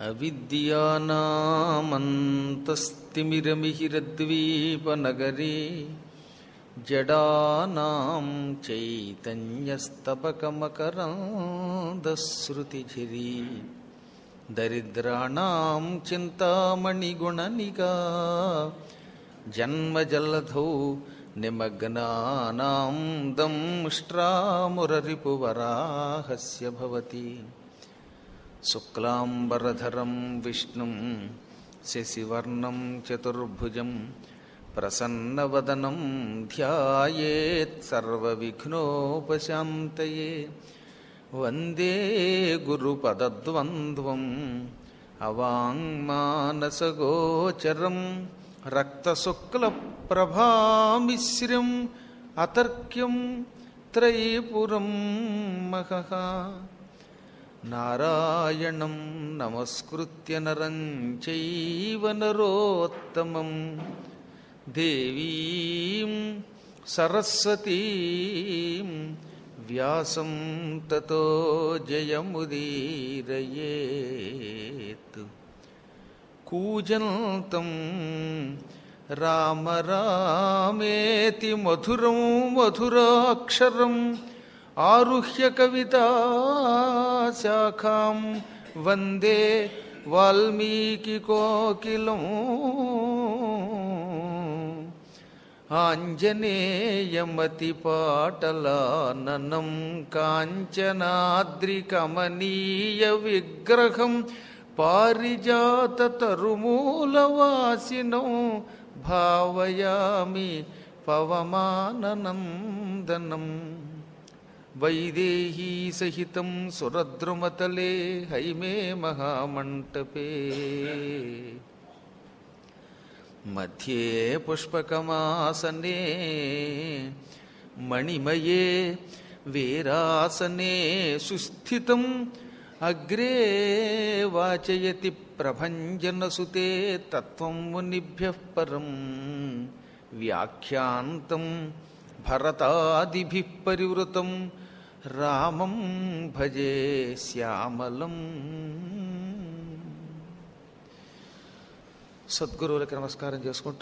అవిద్యానామంతస్తిమిరమిహిరద్వీపనగరే జడానాం చైతన్యస్తపకమకరాందశ్రుతిఝరీ దరిద్రాణం చింతామణిగుణనిగా జన్మజల్లధౌ నిమగ్నానాం దంష్ట్రామురరిపువరాహస్య భవతి శుక్లాంబరధరం విష్ణుం శశివర్ణం చతుర్భుజం ప్రసన్నవదనం ధ్యాయేత్ సర్వవిఘ్నోపశాంతయే వందే గురుపదద్వంద్వం అవాంగ్మానసగోచరం రక్తశుక్లప్రభామిశ్రం అతర్క్యం త్రైపురం మహః నారాయణం నమస్కృత్య నరం చైవ నరోత్తమం దేవీం సరస్వతీం వ్యాసం తతో జయముదీరయేత్ కూజంతం రామ రామేతి మధురం మధురాక్షరం ఆరుహ్య కవితాశాఖాం వందే వాల్మీకికోకిలం ఆంజనేయమతిపాటలాననం కాంచనాద్రికమనీయ విగ్రహం పారిజాతతరుమూలవాసినం భావయామి పవమాననందనం వైదేహీ సహితం సురద్రుమతలే హైమే మహామంటపే मध्ये पुष्पकमासने मणिमये वीरासने सुस्थितम् अग्रे वाचयति प्रभञ्जनसुते तत्त्वं मुनिभ्यः परम् व्याख्यान्तं भरतादिभिः परिवृतं रामं भजे श्यामलम् సద్గురువులకి నమస్కారం చేసుకుంటూ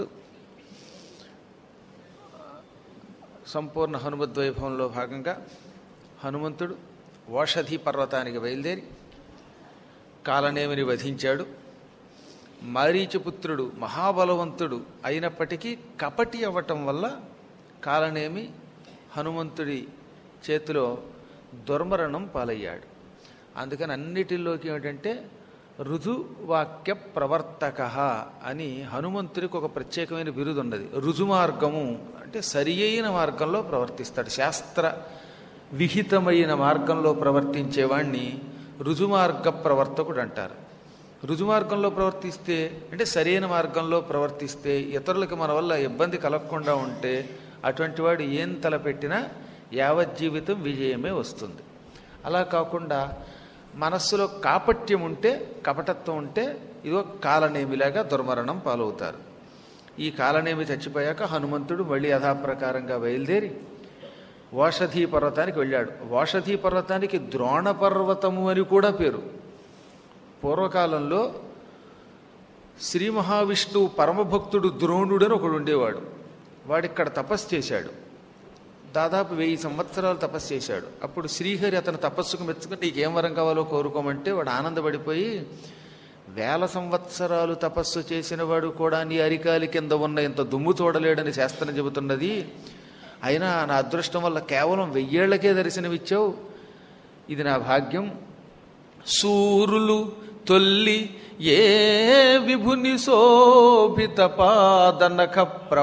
సంపూర్ణ హనుమద్వైభవంలో భాగంగా హనుమంతుడు ఓషధి పర్వతానికి బయలుదేరి కాలనేమిని వధించాడు మారీచపుత్రుడు మహాబలవంతుడు అయినప్పటికీ కపటి అవ్వటం వల్ల కాలనేమి హనుమంతుడి చేతిలో దుర్మరణం పాలయ్యాడు అందుకని అన్నిటిలోకి ఏమిటంటే రుజువాక్య ప్రవర్తక అని హనుమంతుడికి ఒక ప్రత్యేకమైన బిరుదు ఉన్నది రుజుమార్గము అంటే సరి అయిన మార్గంలో ప్రవర్తిస్తాడు శాస్త్ర విహితమైన మార్గంలో ప్రవర్తించేవాణ్ణి రుజుమార్గ ప్రవర్తకుడు అంటారు రుజుమార్గంలో ప్రవర్తిస్తే అంటే సరైన మార్గంలో ప్రవర్తిస్తే ఇతరులకు మన వల్ల ఇబ్బంది కలగకుండా ఉంటే అటువంటి వాడు ఏం తలపెట్టినా యావజ్జీవితం విజయమే వస్తుంది అలా కాకుండా మనస్సులో కాపట్యం ఉంటే కపటత్వం ఉంటే ఇదో కాలనేమిలాగా దుర్మరణం పాలవుతారు ఈ కాలనేమి చచ్చిపోయాక హనుమంతుడు మళ్ళీ యథాప్రకారంగా బయలుదేరి ఓషధీ పర్వతానికి వెళ్ళాడు ఓషధీ పర్వతానికి ద్రోణ పర్వతము అని కూడా పేరు పూర్వకాలంలో శ్రీ మహావిష్ణువు పరమభక్తుడు ద్రోణుడు అని ఒకడు ఉండేవాడు వాడిక్కడ తపస్సు చేశాడు దాదాపు వెయ్యి సంవత్సరాలు తపస్సు చేశాడు అప్పుడు శ్రీహరి అతను తపస్సుకు మెచ్చుకుని నీకేం వరం కావాలో కోరుకోమంటే వాడు ఆనందపడిపోయి వేల సంవత్సరాలు తపస్సు చేసిన వాడు కూడా నీ అరికాలి కింద ఉన్న ఇంత దుమ్ము చూడలేడని శాస్త్రం చెబుతున్నది అయినా నా అదృష్టం వల్ల కేవలం వెయ్యేళ్లకే దర్శనమిచ్చావు ఇది నా భాగ్యం సూరులు తొల్లి ఏ విభుని శోభిత పాదనఖ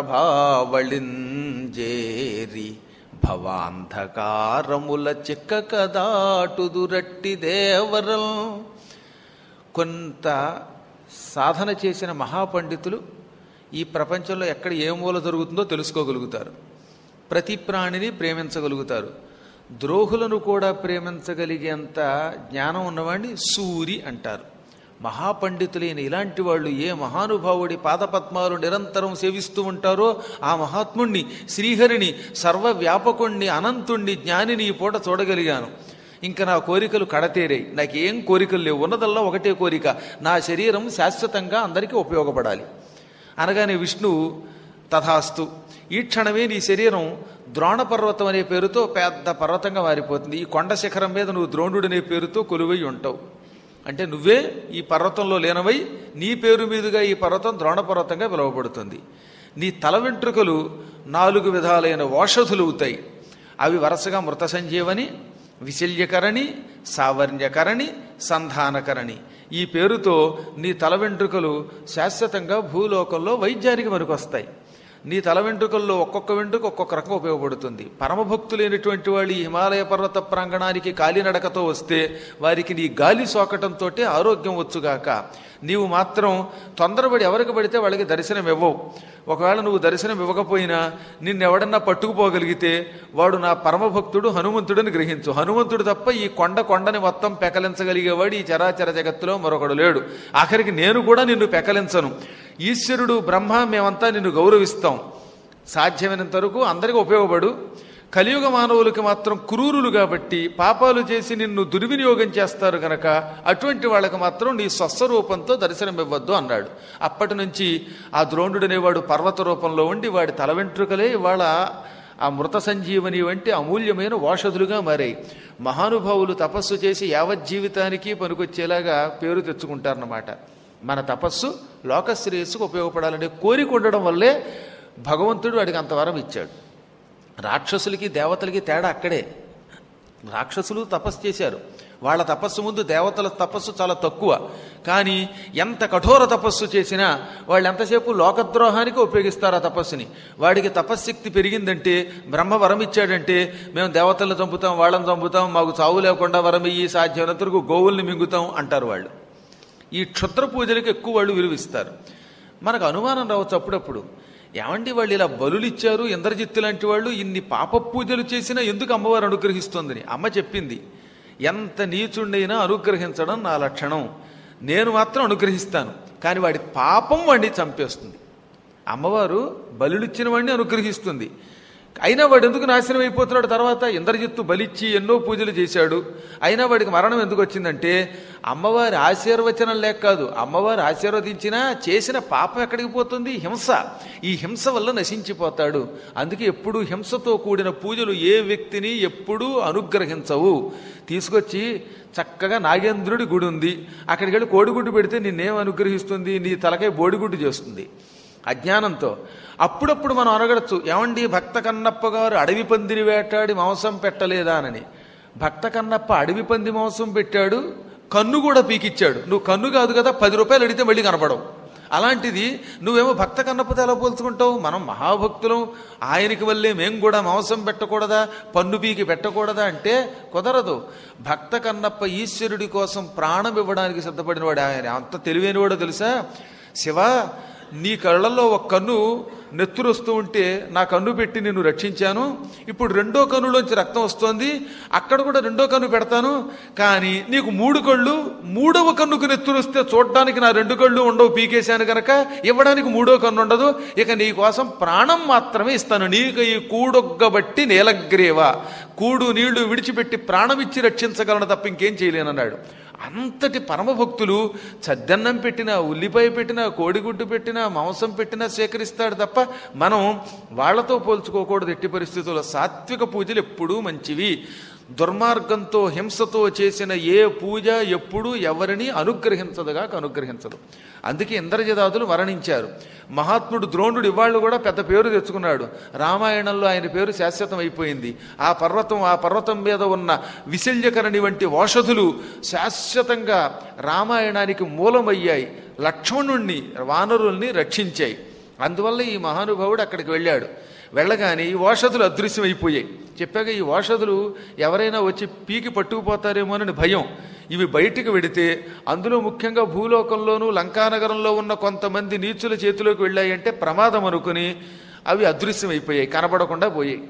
ప్రభావళింజేరి భవాంధకారముల చిక్కక దాటుదురట్టి దేవరం కొంత సాధన చేసిన మహాపండితులు ఈ ప్రపంచంలో ఎక్కడ ఏ మూల జరుగుతుందో తెలుసుకోగలుగుతారు ప్రతి ప్రాణిని ప్రేమించగలుగుతారు ద్రోహులను కూడా ప్రేమించగలిగేంత జ్ఞానం ఉన్నవాడిని సూరి అంటారు మహాపండితులైన ఇలాంటి వాళ్ళు ఏ మహానుభావుడి పాదపద్మాలు నిరంతరం సేవిస్తూ ఉంటారో ఆ మహాత్ముణ్ణి శ్రీహరిని సర్వవ్యాపకుణ్ణి అనంతుణ్ణి జ్ఞానిని ఈ పూట చూడగలిగాను ఇంకా నా కోరికలు కడతేరాయి నాకు ఏం కోరికలు లేవు ఉన్నదల్లా ఒకటే కోరిక నా శరీరం శాశ్వతంగా అందరికీ ఉపయోగపడాలి అనగానే విష్ణువు తథాస్తు ఈ క్షణమే నీ శరీరం ద్రోణ పర్వతం అనే పేరుతో పెద్ద పర్వతంగా మారిపోతుంది ఈ కొండ శిఖరం మీద నువ్వు ద్రోణుడు అనే పేరుతో కొలువై ఉంటావు అంటే నువ్వే ఈ పర్వతంలో లీనమై నీ పేరు మీదుగా ఈ పర్వతం ద్రోణ పర్వతంగా పిలువబడుతుంది నీ తల వెంట్రుకలు నాలుగు విధాలైన ఓషధులు అవుతాయి అవి వరుసగా మృత సంజీవని విశల్యకరణి సావర్ణ్యకరణి సంధానకరణి ఈ పేరుతో నీ తల వెంట్రుకలు శాశ్వతంగా భూలోకంలో వైద్యానికి వస్తాయి నీ తల వెంట్రుకల్లో ఒక్కొక్క వెంట్రుక ఒక్కొక్క రకం ఉపయోగపడుతుంది పరమభక్తులైనటువంటి వాళ్ళు ఈ హిమాలయ పర్వత ప్రాంగణానికి కాలినడకతో వస్తే వారికి నీ గాలి సోకటంతో ఆరోగ్యం వచ్చుగాక నీవు మాత్రం తొందరపడి ఎవరికి పడితే వాళ్ళకి దర్శనం ఇవ్వవు ఒకవేళ నువ్వు దర్శనం ఇవ్వకపోయినా నిన్నెవడన్నా పట్టుకుపోగలిగితే వాడు నా పరమభక్తుడు హనుమంతుడని గ్రహించు హనుమంతుడు తప్ప ఈ కొండ కొండని మొత్తం పెకలించగలిగేవాడు ఈ చరాచర జగత్తులో మరొకడు లేడు ఆఖరికి నేను కూడా నిన్ను పెకలించను ఈశ్వరుడు బ్రహ్మ మేమంతా నిన్ను గౌరవిస్తాం సాధ్యమైనంత వరకు అందరికీ ఉపయోగపడు కలియుగ మానవులకి మాత్రం క్రూరులు కాబట్టి పాపాలు చేసి నిన్ను దుర్వినియోగం చేస్తారు గనక అటువంటి వాళ్ళకి మాత్రం నీ స్వస్వరూపంతో దర్శనం ఇవ్వద్దు అన్నాడు అప్పటి నుంచి ఆ ద్రోణుడు అనేవాడు పర్వత రూపంలో ఉండి వాడి తల వెంట్రుకలే ఇవాళ ఆ మృత సంజీవని వంటి అమూల్యమైన ఓషధులుగా మారాయి మహానుభావులు తపస్సు చేసి యావజ్జీవితానికి పనికొచ్చేలాగా పేరు తెచ్చుకుంటారన్నమాట మన తపస్సు లోకశ్రేయస్సుకు ఉపయోగపడాలనే కోరిక ఉండడం వల్లే భగవంతుడు వాడికి అంత వరం ఇచ్చాడు రాక్షసులకి దేవతలకి తేడా అక్కడే రాక్షసులు తపస్సు చేశారు వాళ్ళ తపస్సు ముందు దేవతల తపస్సు చాలా తక్కువ కానీ ఎంత కఠోర తపస్సు చేసినా వాళ్ళు ఎంతసేపు లోకద్రోహానికి ఉపయోగిస్తారు ఆ తపస్సుని వాడికి తపశ్శక్తి పెరిగిందంటే బ్రహ్మ వరం ఇచ్చాడంటే మేము దేవతలను చంపుతాం వాళ్ళని చంపుతాం మాకు చావు లేకుండా వరం ఇయ్యి సాధ్యమైనంత వరకు గోవుల్ని మింగుతాం అంటారు వాళ్ళు ఈ క్షుద్ర పూజలకు ఎక్కువ వాళ్ళు విలువిస్తారు మనకు అనుమానం రావచ్చు అప్పుడప్పుడు ఏమండి వాళ్ళు ఇలా బలులు ఇచ్చారు ఇంద్రజిత్తు లాంటి వాళ్ళు ఇన్ని పాప పూజలు చేసినా ఎందుకు అమ్మవారు అనుగ్రహిస్తోందని అమ్మ చెప్పింది ఎంత నీచుండైనా అనుగ్రహించడం నా లక్షణం నేను మాత్రం అనుగ్రహిస్తాను కానీ వాడి పాపం వాడిని చంపేస్తుంది అమ్మవారు బలులిచ్చిన వాడిని అనుగ్రహిస్తుంది అయినా వాడు ఎందుకు నాశనం అయిపోతున్నాడు తర్వాత ఇంద్రజిత్తు బలిచ్చి ఎన్నో పూజలు చేశాడు అయినా వాడికి మరణం ఎందుకు వచ్చిందంటే అమ్మవారి ఆశీర్వచనం లేక కాదు అమ్మవారు ఆశీర్వదించినా చేసిన పాపం ఎక్కడికి పోతుంది హింస ఈ హింస వల్ల నశించిపోతాడు అందుకే ఎప్పుడు హింసతో కూడిన పూజలు ఏ వ్యక్తిని ఎప్పుడూ అనుగ్రహించవు తీసుకొచ్చి చక్కగా నాగేంద్రుడి గుడి ఉంది అక్కడికి వెళ్ళి కోడిగుడ్డు పెడితే నిన్నేం అనుగ్రహిస్తుంది నీ తలకాయ బోడిగుడ్డు చేస్తుంది అజ్ఞానంతో అప్పుడప్పుడు మనం అనగడచ్చు ఏమండి భక్త కన్నప్ప గారు అడవి పందిని వేటాడి మాంసం పెట్టలేదా అని భక్త కన్నప్ప అడవి పంది మాంసం పెట్టాడు కన్ను కూడా పీకిచ్చాడు నువ్వు కన్ను కాదు కదా పది రూపాయలు అడిగితే మళ్ళీ కనపడవు అలాంటిది నువ్వేమో భక్త కన్నప్పతో ఎలా పోల్చుకుంటావు మనం మహాభక్తులం ఆయనకి వల్లే మేము కూడా మాంసం పెట్టకూడదా పన్ను పీకి పెట్టకూడదా అంటే కుదరదు భక్త కన్నప్ప ఈశ్వరుడి కోసం ప్రాణం ఇవ్వడానికి సిద్ధపడిన వాడు ఆయన అంత తెలివైన వాడో తెలుసా శివ నీ కళ్ళల్లో ఒక కన్ను నెత్తురు వస్తూ ఉంటే నా కన్ను పెట్టి నిన్ను రక్షించాను ఇప్పుడు రెండో కన్నులోంచి రక్తం వస్తోంది అక్కడ కూడా రెండో కన్ను పెడతాను కానీ నీకు మూడు కళ్ళు మూడవ కన్నుకు నెత్తురు వస్తే చూడడానికి నా రెండు కళ్ళు ఉండవు పీకేశాను గనక ఇవ్వడానికి మూడో కన్ను ఉండదు ఇక నీ కోసం ప్రాణం మాత్రమే ఇస్తాను నీకు ఈ కూడొగ్గబట్టి నేలగ్రేవ కూడు నీళ్లు విడిచిపెట్టి ప్రాణం ఇచ్చి రక్షించగలను తప్ప ఇంకేం చేయలేనన్నాడు అంతటి పరమభక్తులు చద్దన్నం పెట్టినా ఉల్లిపాయ పెట్టినా కోడిగుడ్డు పెట్టినా మాంసం పెట్టినా సేకరిస్తాడు తప్ప మనం వాళ్లతో పోల్చుకోకూడదు ఎట్టి పరిస్థితుల్లో సాత్విక పూజలు ఎప్పుడూ మంచివి దుర్మార్గంతో హింసతో చేసిన ఏ పూజ ఎప్పుడూ ఎవరిని అనుగ్రహించదుగా అనుగ్రహించదు అందుకే ఇంద్రజదాదులు వర్ణించారు మహాత్ముడు ద్రోణుడు ఇవాళ్ళు కూడా పెద్ద పేరు తెచ్చుకున్నాడు రామాయణంలో ఆయన పేరు శాశ్వతం అయిపోయింది ఆ పర్వతం ఆ పర్వతం మీద ఉన్న విశల్యకరణి వంటి ఓషధులు శాశ్వతంగా రామాయణానికి మూలమయ్యాయి లక్ష్మణుణ్ణి వానరుల్ని రక్షించాయి అందువల్ల ఈ మహానుభావుడు అక్కడికి వెళ్ళాడు వెళ్ళగానే ఈ ఓషధులు అదృశ్యమైపోయాయి చెప్పాక ఈ ఓషధులు ఎవరైనా వచ్చి పీకి పట్టుకుపోతారేమోనని భయం ఇవి బయటికి వెడితే అందులో ముఖ్యంగా భూలోకంలోనూ లంకానగరంలో ఉన్న కొంతమంది నీచుల చేతిలోకి వెళ్ళాయంటే ప్రమాదం అనుకుని అవి అదృశ్యమైపోయాయి కనబడకుండా పోయాయి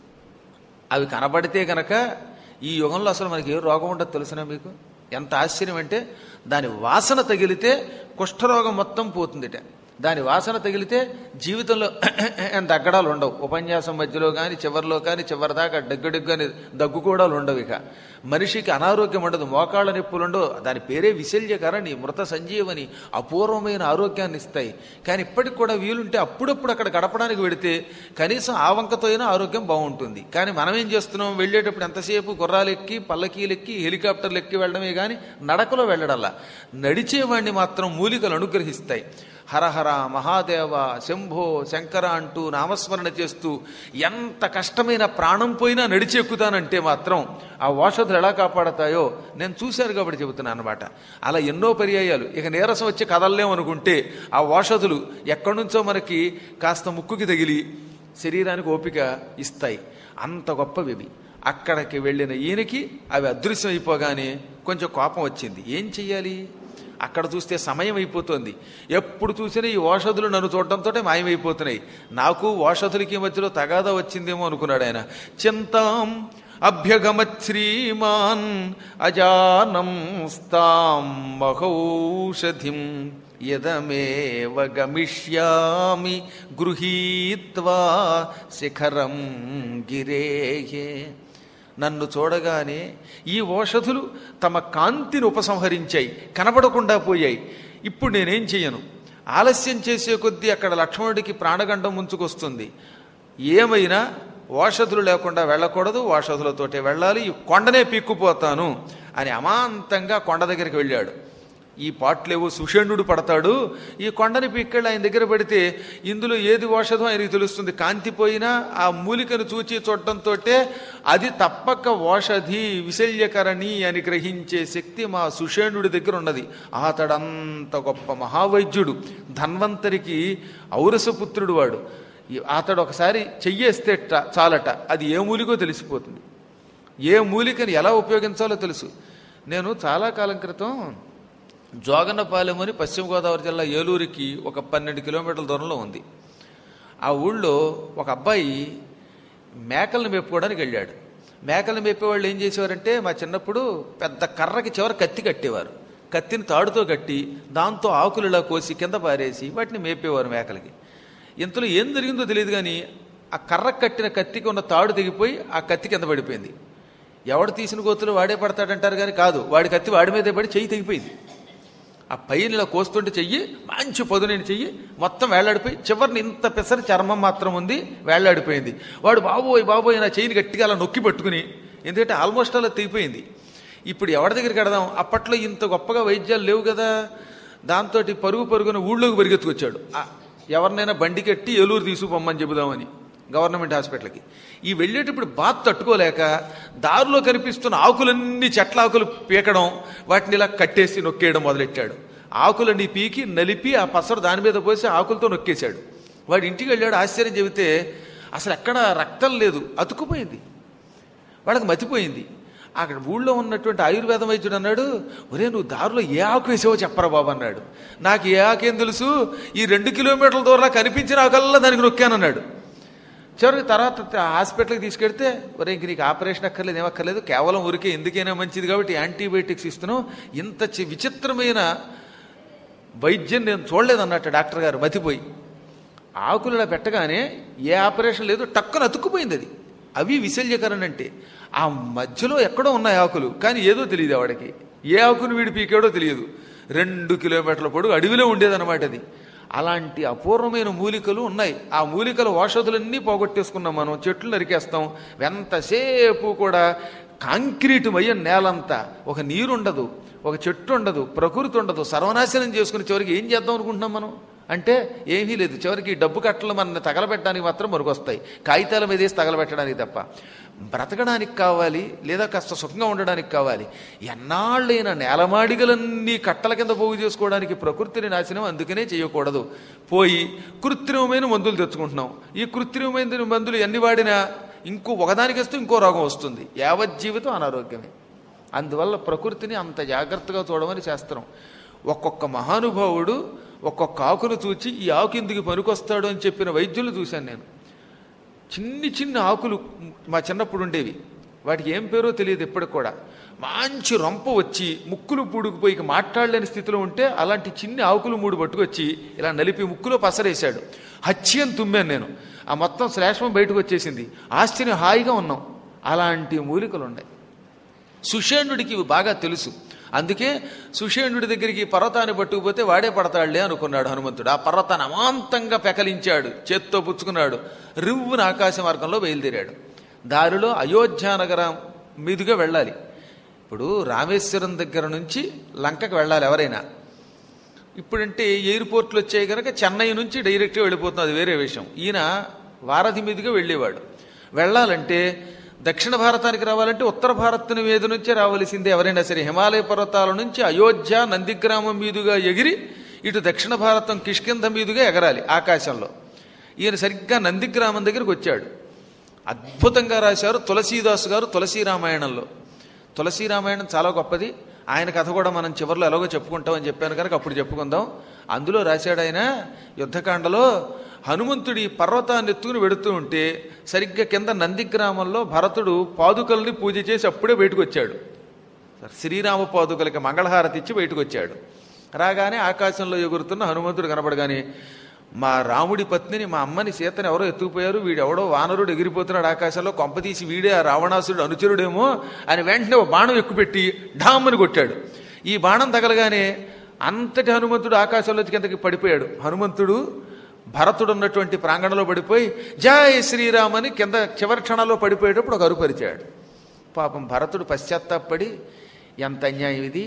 అవి కనబడితే గనక ఈ యుగంలో అసలు మనకి ఏ రోగం ఉండదు తెలుసునా మీకు ఎంత ఆశ్చర్యం అంటే దాని వాసన తగిలితే కుష్ఠరోగం మొత్తం పోతుందిట దాని వాసన తగిలితే జీవితంలో దగ్గడాలు ఉండవు ఉపన్యాసం మధ్యలో కానీ చివరిలో కానీ చివరి దాకా దగ్గు దగ్గు అని దగ్గు కూడా ఉండవు ఇక మనిషికి అనారోగ్యం ఉండదు మోకాళ్ళ నొప్పులు ఉండవు దాని పేరే విశల్యకరణి మృత సంజీవని అపూర్వమైన ఆరోగ్యాన్ని ఇస్తాయి కానీ ఇప్పటికి కూడా వీలుంటే అప్పుడప్పుడు అక్కడ గడపడానికి వెడితే కనీసం ఆ వంకతో అయినా ఆరోగ్యం బాగుంటుంది కానీ మనం ఏం చేస్తున్నాం వెళ్ళేటప్పుడు ఎంతసేపు గుర్రాలు ఎక్కి పల్లకీలు ఎక్కి హెలికాప్టర్లు ఎక్కి వెళ్ళడమే కానీ నడకలో వెళ్ళడల్లా నడిచేవాడిని మాత్రం మూలికలు అనుగ్రహిస్తాయి హరహర మహాదేవ శంభో శంకర అంటూ నామస్మరణ చేస్తూ ఎంత కష్టమైన ప్రాణం పోయినా నడిచి ఎక్కుతానంటే మాత్రం ఆ ఓషధులు ఎలా కాపాడతాయో నేను చూశాను కాబట్టి చెబుతున్నాను అనమాట అలా ఎన్నో పర్యాయాలు ఇక నీరసం వచ్చి కదలలేం అనుకుంటే ఆ ఓషధులు ఎక్కడి నుంచో మనకి కాస్త ముక్కుకి తగిలి శరీరానికి ఓపిక ఇస్తాయి అంత గొప్పవి ఇవి అక్కడికి వెళ్ళిన ఈయనకి అవి అదృశ్యం అయిపోగానే కొంచెం కోపం వచ్చింది ఏం చెయ్యాలి అక్కడ చూస్తే సమయం అయిపోతుంది ఎప్పుడు చూసినా ఈ ఓషధులు నన్ను చూడటంతో మాయమైపోతున్నాయి నాకు ఓషధులకి మధ్యలో తగాదా వచ్చిందేమో అనుకున్నాడు ఆయన చింతాం అభ్యగమత్ శ్రీమాన్ అజానం స్తాం మహౌషధిం యదమేవ గమిష్యామి గృహీత్వా శిఖరం గిరేహే నన్ను చూడగానే ఈ ఓషధులు తమ కాంతిని ఉపసంహరించాయి కనబడకుండా పోయాయి ఇప్పుడు నేనేం చెయ్యను ఆలస్యం చేసే కొద్దీ అక్కడ లక్ష్మణుడికి ప్రాణగండం ముంచుకొస్తుంది ఏమైనా ఓషధులు లేకుండా వెళ్ళకూడదు ఓషధులతోటే వెళ్ళాలి ఈ కొండనే పీక్కుపోతాను అని అమాంతంగా కొండ దగ్గరికి వెళ్ళాడు ఈ పాటలేవో సుషేణుడు పడతాడు ఈ కొండని పీక్కెళ్ళి ఆయన దగ్గర పెడితే ఇందులో ఏది ఔషధం ఆయనకి తెలుస్తుంది కాంతిపోయినా ఆ మూలికను చూచి చూడటంతో అది తప్పక ఓషధి విశల్యకరణి అని గ్రహించే శక్తి మా సుషేణుడి దగ్గర ఉన్నది అతడంత గొప్ప మహావైద్యుడు ధన్వంతరికి ఔరసపుత్రుడు వాడు ఈ- అతడు ఒకసారి చెయ్యేస్తే ట- చాలట అది ఏ మూలికో తెలిసిపోతుంది ఏ మూలికని ఎలా ఉపయోగించాలో తెలుసు నేను చాలా కాలం క్రితం జోగన్నపాలెం అని పశ్చిమ గోదావరి జిల్లా ఏలూరుకి ఒక పన్నెండు కిలోమీటర్ల దూరంలో ఉంది ఆ ఊళ్ళో ఒక అబ్బాయి మేకలను మేపుకోవడానికి వెళ్ళాడు మేకలను మేపేవాళ్ళు ఏం చేసేవారంటే మా చిన్నప్పుడు పెద్ద కర్రకి చివర కత్తి కట్టేవారు కత్తిని తాడుతో కట్టి దాంతో ఆకులు ఇలా కోసి కింద పారేసి వాటిని మేపేవారు మేకలకి ఇంతలో ఏం జరిగిందో తెలియదు కానీ ఆ కర్ర కట్టిన కత్తికి ఉన్న తాడు తెగిపోయి ఆ కత్తి కింద పడిపోయింది ఎవడు తీసిన గోతులు వాడే పడతాడంటారు కానీ కాదు వాడి కత్తి వాడి మీదే పడి చెయ్యి తెగిపోయింది ఆ పైన ఇలా కోస్తుంటే చెయ్యి మంచి పొదునైన చెయ్యి మొత్తం వేలాడిపోయి చివరిని ఇంత పెసరి చర్మం మాత్రం ఉంది వేలాడిపోయింది వాడు బాబోయ్ బాబోయ్ నా చెయ్యిని గట్టిగా అలా నొక్కి పట్టుకుని ఎందుకంటే ఆల్మోస్ట్ అలా తెగిపోయింది ఇప్పుడు ఎవరి దగ్గరికి వెడదాం అప్పట్లో ఇంత గొప్పగా వైద్యాలు లేవు కదా దాంతో పరుగు పరుగున ఊళ్ళోకి పరిగెత్తుకొచ్చాడు ఆ, ఎవరినైనా బండి కట్టి ఏలూరు తీసుకుపోమ్మని చెబుదామని గవర్నమెంట్ హాస్పిటల్కి ఈ వెళ్ళేటప్పుడు బాత్ తట్టుకోలేక దారిలో కనిపిస్తున్న ఆకులన్నీ చెట్ల ఆకులు పీకడం వాటిని ఇలా కట్టేసి నొక్కేయడం మొదలెట్టాడు ఆకులన్నీ పీకి నలిపి ఆ పసరు దాని మీద పోసి ఆకులతో నొక్కేశాడు వాడు ఇంటికి వెళ్ళాడు ఆశ్చర్యం చెబితే అసలు ఎక్కడ రక్తం లేదు అతుకుపోయింది వాళ్ళకి మతిపోయింది అక్కడ ఊళ్ళో ఉన్నటువంటి ఆయుర్వేద వైద్యుడు అన్నాడు ఒరే నువ్వు దారిలో ఏ ఆకు వేసావో చెప్పరా బాబు అన్నాడు నాకు ఏ ఆకేం తెలుసు ఈ రెండు కిలోమీటర్ల దూరంలో కనిపించిన ఆకల్లా దానికి నొక్కానన్నాడు చివరికి తర్వాత త- హాస్పిటల్కి తీసుకెళ్తే ఒరే ఇంక నీకు ఆపరేషన్ అక్కర్లేదు ఏమక్కర్లేదు కేవలం ఊరికే ఎందుకైనా మంచిది కాబట్టి యాంటీబయాటిక్స్ ఇస్తున్నావు ఇంత చి- విచిత్రమైన వైద్యం నేను చూడలేదు అన్నట్టు డాక్టర్ గారు మతిపోయి ఆకులు ఇలా పెట్టగానే ఏ ఆపరేషన్ లేదు టక్కున అతుక్కుపోయింది అది అవి విశల్యకరణ అంటే ఆ మధ్యలో ఎక్కడో ఉన్నాయి ఆకులు కానీ ఏదో తెలియదు ఆవిడకి ఏ ఆకును వీడి పీకాడో తెలియదు రెండు కిలోమీటర్ల పొడుగు అడవిలో ఉండేదన్నమాట అది అలాంటి అపూర్వమైన మూలికలు ఉన్నాయి ఆ మూలికల ఔషధులన్నీ పోగొట్టేసుకున్నాం మనం చెట్లు నరికేస్తాం ఎంతసేపు కూడా కాంక్రీటు మయ్య నేలంతా ఒక నీరు ఉండదు ఒక చెట్టు ఉండదు ప్రకృతి ఉండదు సర్వనాశనం చేసుకుని చివరికి ఏం చేద్దాం అనుకుంటున్నాం మనం అంటే ఏమీ లేదు చివరికి ఈ డబ్బు కట్టలు మన తగలబెట్టడానికి మాత్రం మరుకొస్తాయి కాగితాల మీద వేసి తగలబెట్టడానికి తప్ప బ్రతకడానికి కావాలి లేదా కాస్త సుఖంగా ఉండడానికి కావాలి ఎన్నాళ్ళైన నేలమాడిగలన్నీ కట్టల కింద పోగు చేసుకోవడానికి ప్రకృతిని నాశనం అందుకనే చేయకూడదు పోయి కృత్రిమమైన మందులు తెచ్చుకుంటున్నాం ఈ కృత్రిమమైన మందులు ఎన్ని వాడినా ఇంకో ఒకదానికి వస్తే ఇంకో రోగం వస్తుంది యావత్ జీవితం అనారోగ్యమే అందువల్ల ప్రకృతిని అంత జాగ్రత్తగా చూడమని శాస్త్రం ఒక్కొక్క మహానుభావుడు ఒక్కొక్క ఆకును చూచి ఈ ఆకు ఎందుకు పనికొస్తాడు అని చెప్పిన వైద్యులు చూశాను నేను చిన్ని చిన్న ఆకులు మా చిన్నప్పుడు ఉండేవి వాటికి ఏం పేరో తెలియదు ఇప్పటికి కూడా మంచి రొంప వచ్చి ముక్కులు పూడుకుపోయి ఇక మాట్లాడలేని స్థితిలో ఉంటే అలాంటి చిన్ని ఆకులు మూడు పట్టుకొచ్చి ఇలా నలిపి ముక్కులో పసరేశాడు హత్యం తుమ్మాను నేను ఆ మొత్తం శ్లేషం బయటకు వచ్చేసింది ఆశ్చర్యం హాయిగా ఉన్నాం అలాంటి మూలికలు ఉన్నాయి సుషేణుడికి ఇవి బాగా తెలుసు అందుకే సుషేణుడి దగ్గరికి ఈ పర్వతాన్ని పట్టుకుపోతే వాడే పడతాడులే అనుకున్నాడు హనుమంతుడు ఆ పర్వతాన్ని అమాంతంగా పెకలించాడు చేత్తో పుచ్చుకున్నాడు రివ్వున ఆకాశ మార్గంలో బయలుదేరాడు దారిలో అయోధ్య నగరం మీదుగా వెళ్ళాలి ఇప్పుడు రామేశ్వరం దగ్గర నుంచి లంకకు వెళ్ళాలి ఎవరైనా ఇప్పుడంటే ఎయిర్పోర్ట్లు వచ్చాయి కనుక చెన్నై నుంచి డైరెక్ట్గా వెళ్ళిపోతుంది అది వేరే విషయం ఈయన వారధి మీదుగా వెళ్ళేవాడు వెళ్ళాలంటే దక్షిణ భారతానికి రావాలంటే ఉత్తర భారత్ మీద నుంచే రావలసిందే ఎవరైనా సరే హిమాలయ పర్వతాల నుంచి అయోధ్య నందిగ్రామం మీదుగా ఎగిరి ఇటు దక్షిణ భారతం కిష్కింధ మీదుగా ఎగరాలి ఆకాశంలో ఈయన సరిగ్గా నందిగ్రామం దగ్గరికి వచ్చాడు అద్భుతంగా రాశారు తులసీదాసు గారు తులసీ రామాయణంలో తులసీ రామాయణం చాలా గొప్పది ఆయన కథ కూడా మనం చివరిలో ఎలాగో చెప్పుకుంటామని చెప్పాను కనుక అప్పుడు చెప్పుకుందాం అందులో రాశాడు ఆయన యుద్ధకాండలో హనుమంతుడి పర్వతాన్ని ఎత్తుకుని వెడుతూ ఉంటే సరిగ్గా కింద నంది గ్రామంలో భరతుడు పాదుకల్ని పూజ చేసి అప్పుడే బయటకు వచ్చాడు శ్రీరామ పాదుకలకి మంగళహారతి ఇచ్చి బయటకు వచ్చాడు రాగానే ఆకాశంలో ఎగురుతున్న హనుమంతుడు కనపడగానే మా రాముడి పత్నిని మా అమ్మని సీతని ఎవరో ఎత్తుకుపోయారు వీడెవడో వానరుడు ఎగిరిపోతున్నాడు ఆకాశంలో కొంపతీసి వీడే ఆ రావణాసురుడు అనుచరుడేమో అని వెంటనే ఓ బాణం ఎక్కుపెట్టి ఢామ్మని కొట్టాడు ఈ బాణం తగలగానే అంతటి హనుమంతుడు ఆకాశంలోకి కిందకి పడిపోయాడు హనుమంతుడు భరతుడు ఉన్నటువంటి ప్రాంగణంలో పడిపోయి జయ శ్రీరామని కింద చివరి క్షణాల్లో పడిపోయేటప్పుడు ఒక అరుపరిచాడు పాపం భరతుడు పశ్చాత్తాపడి ఎంత అన్యాయం ఇది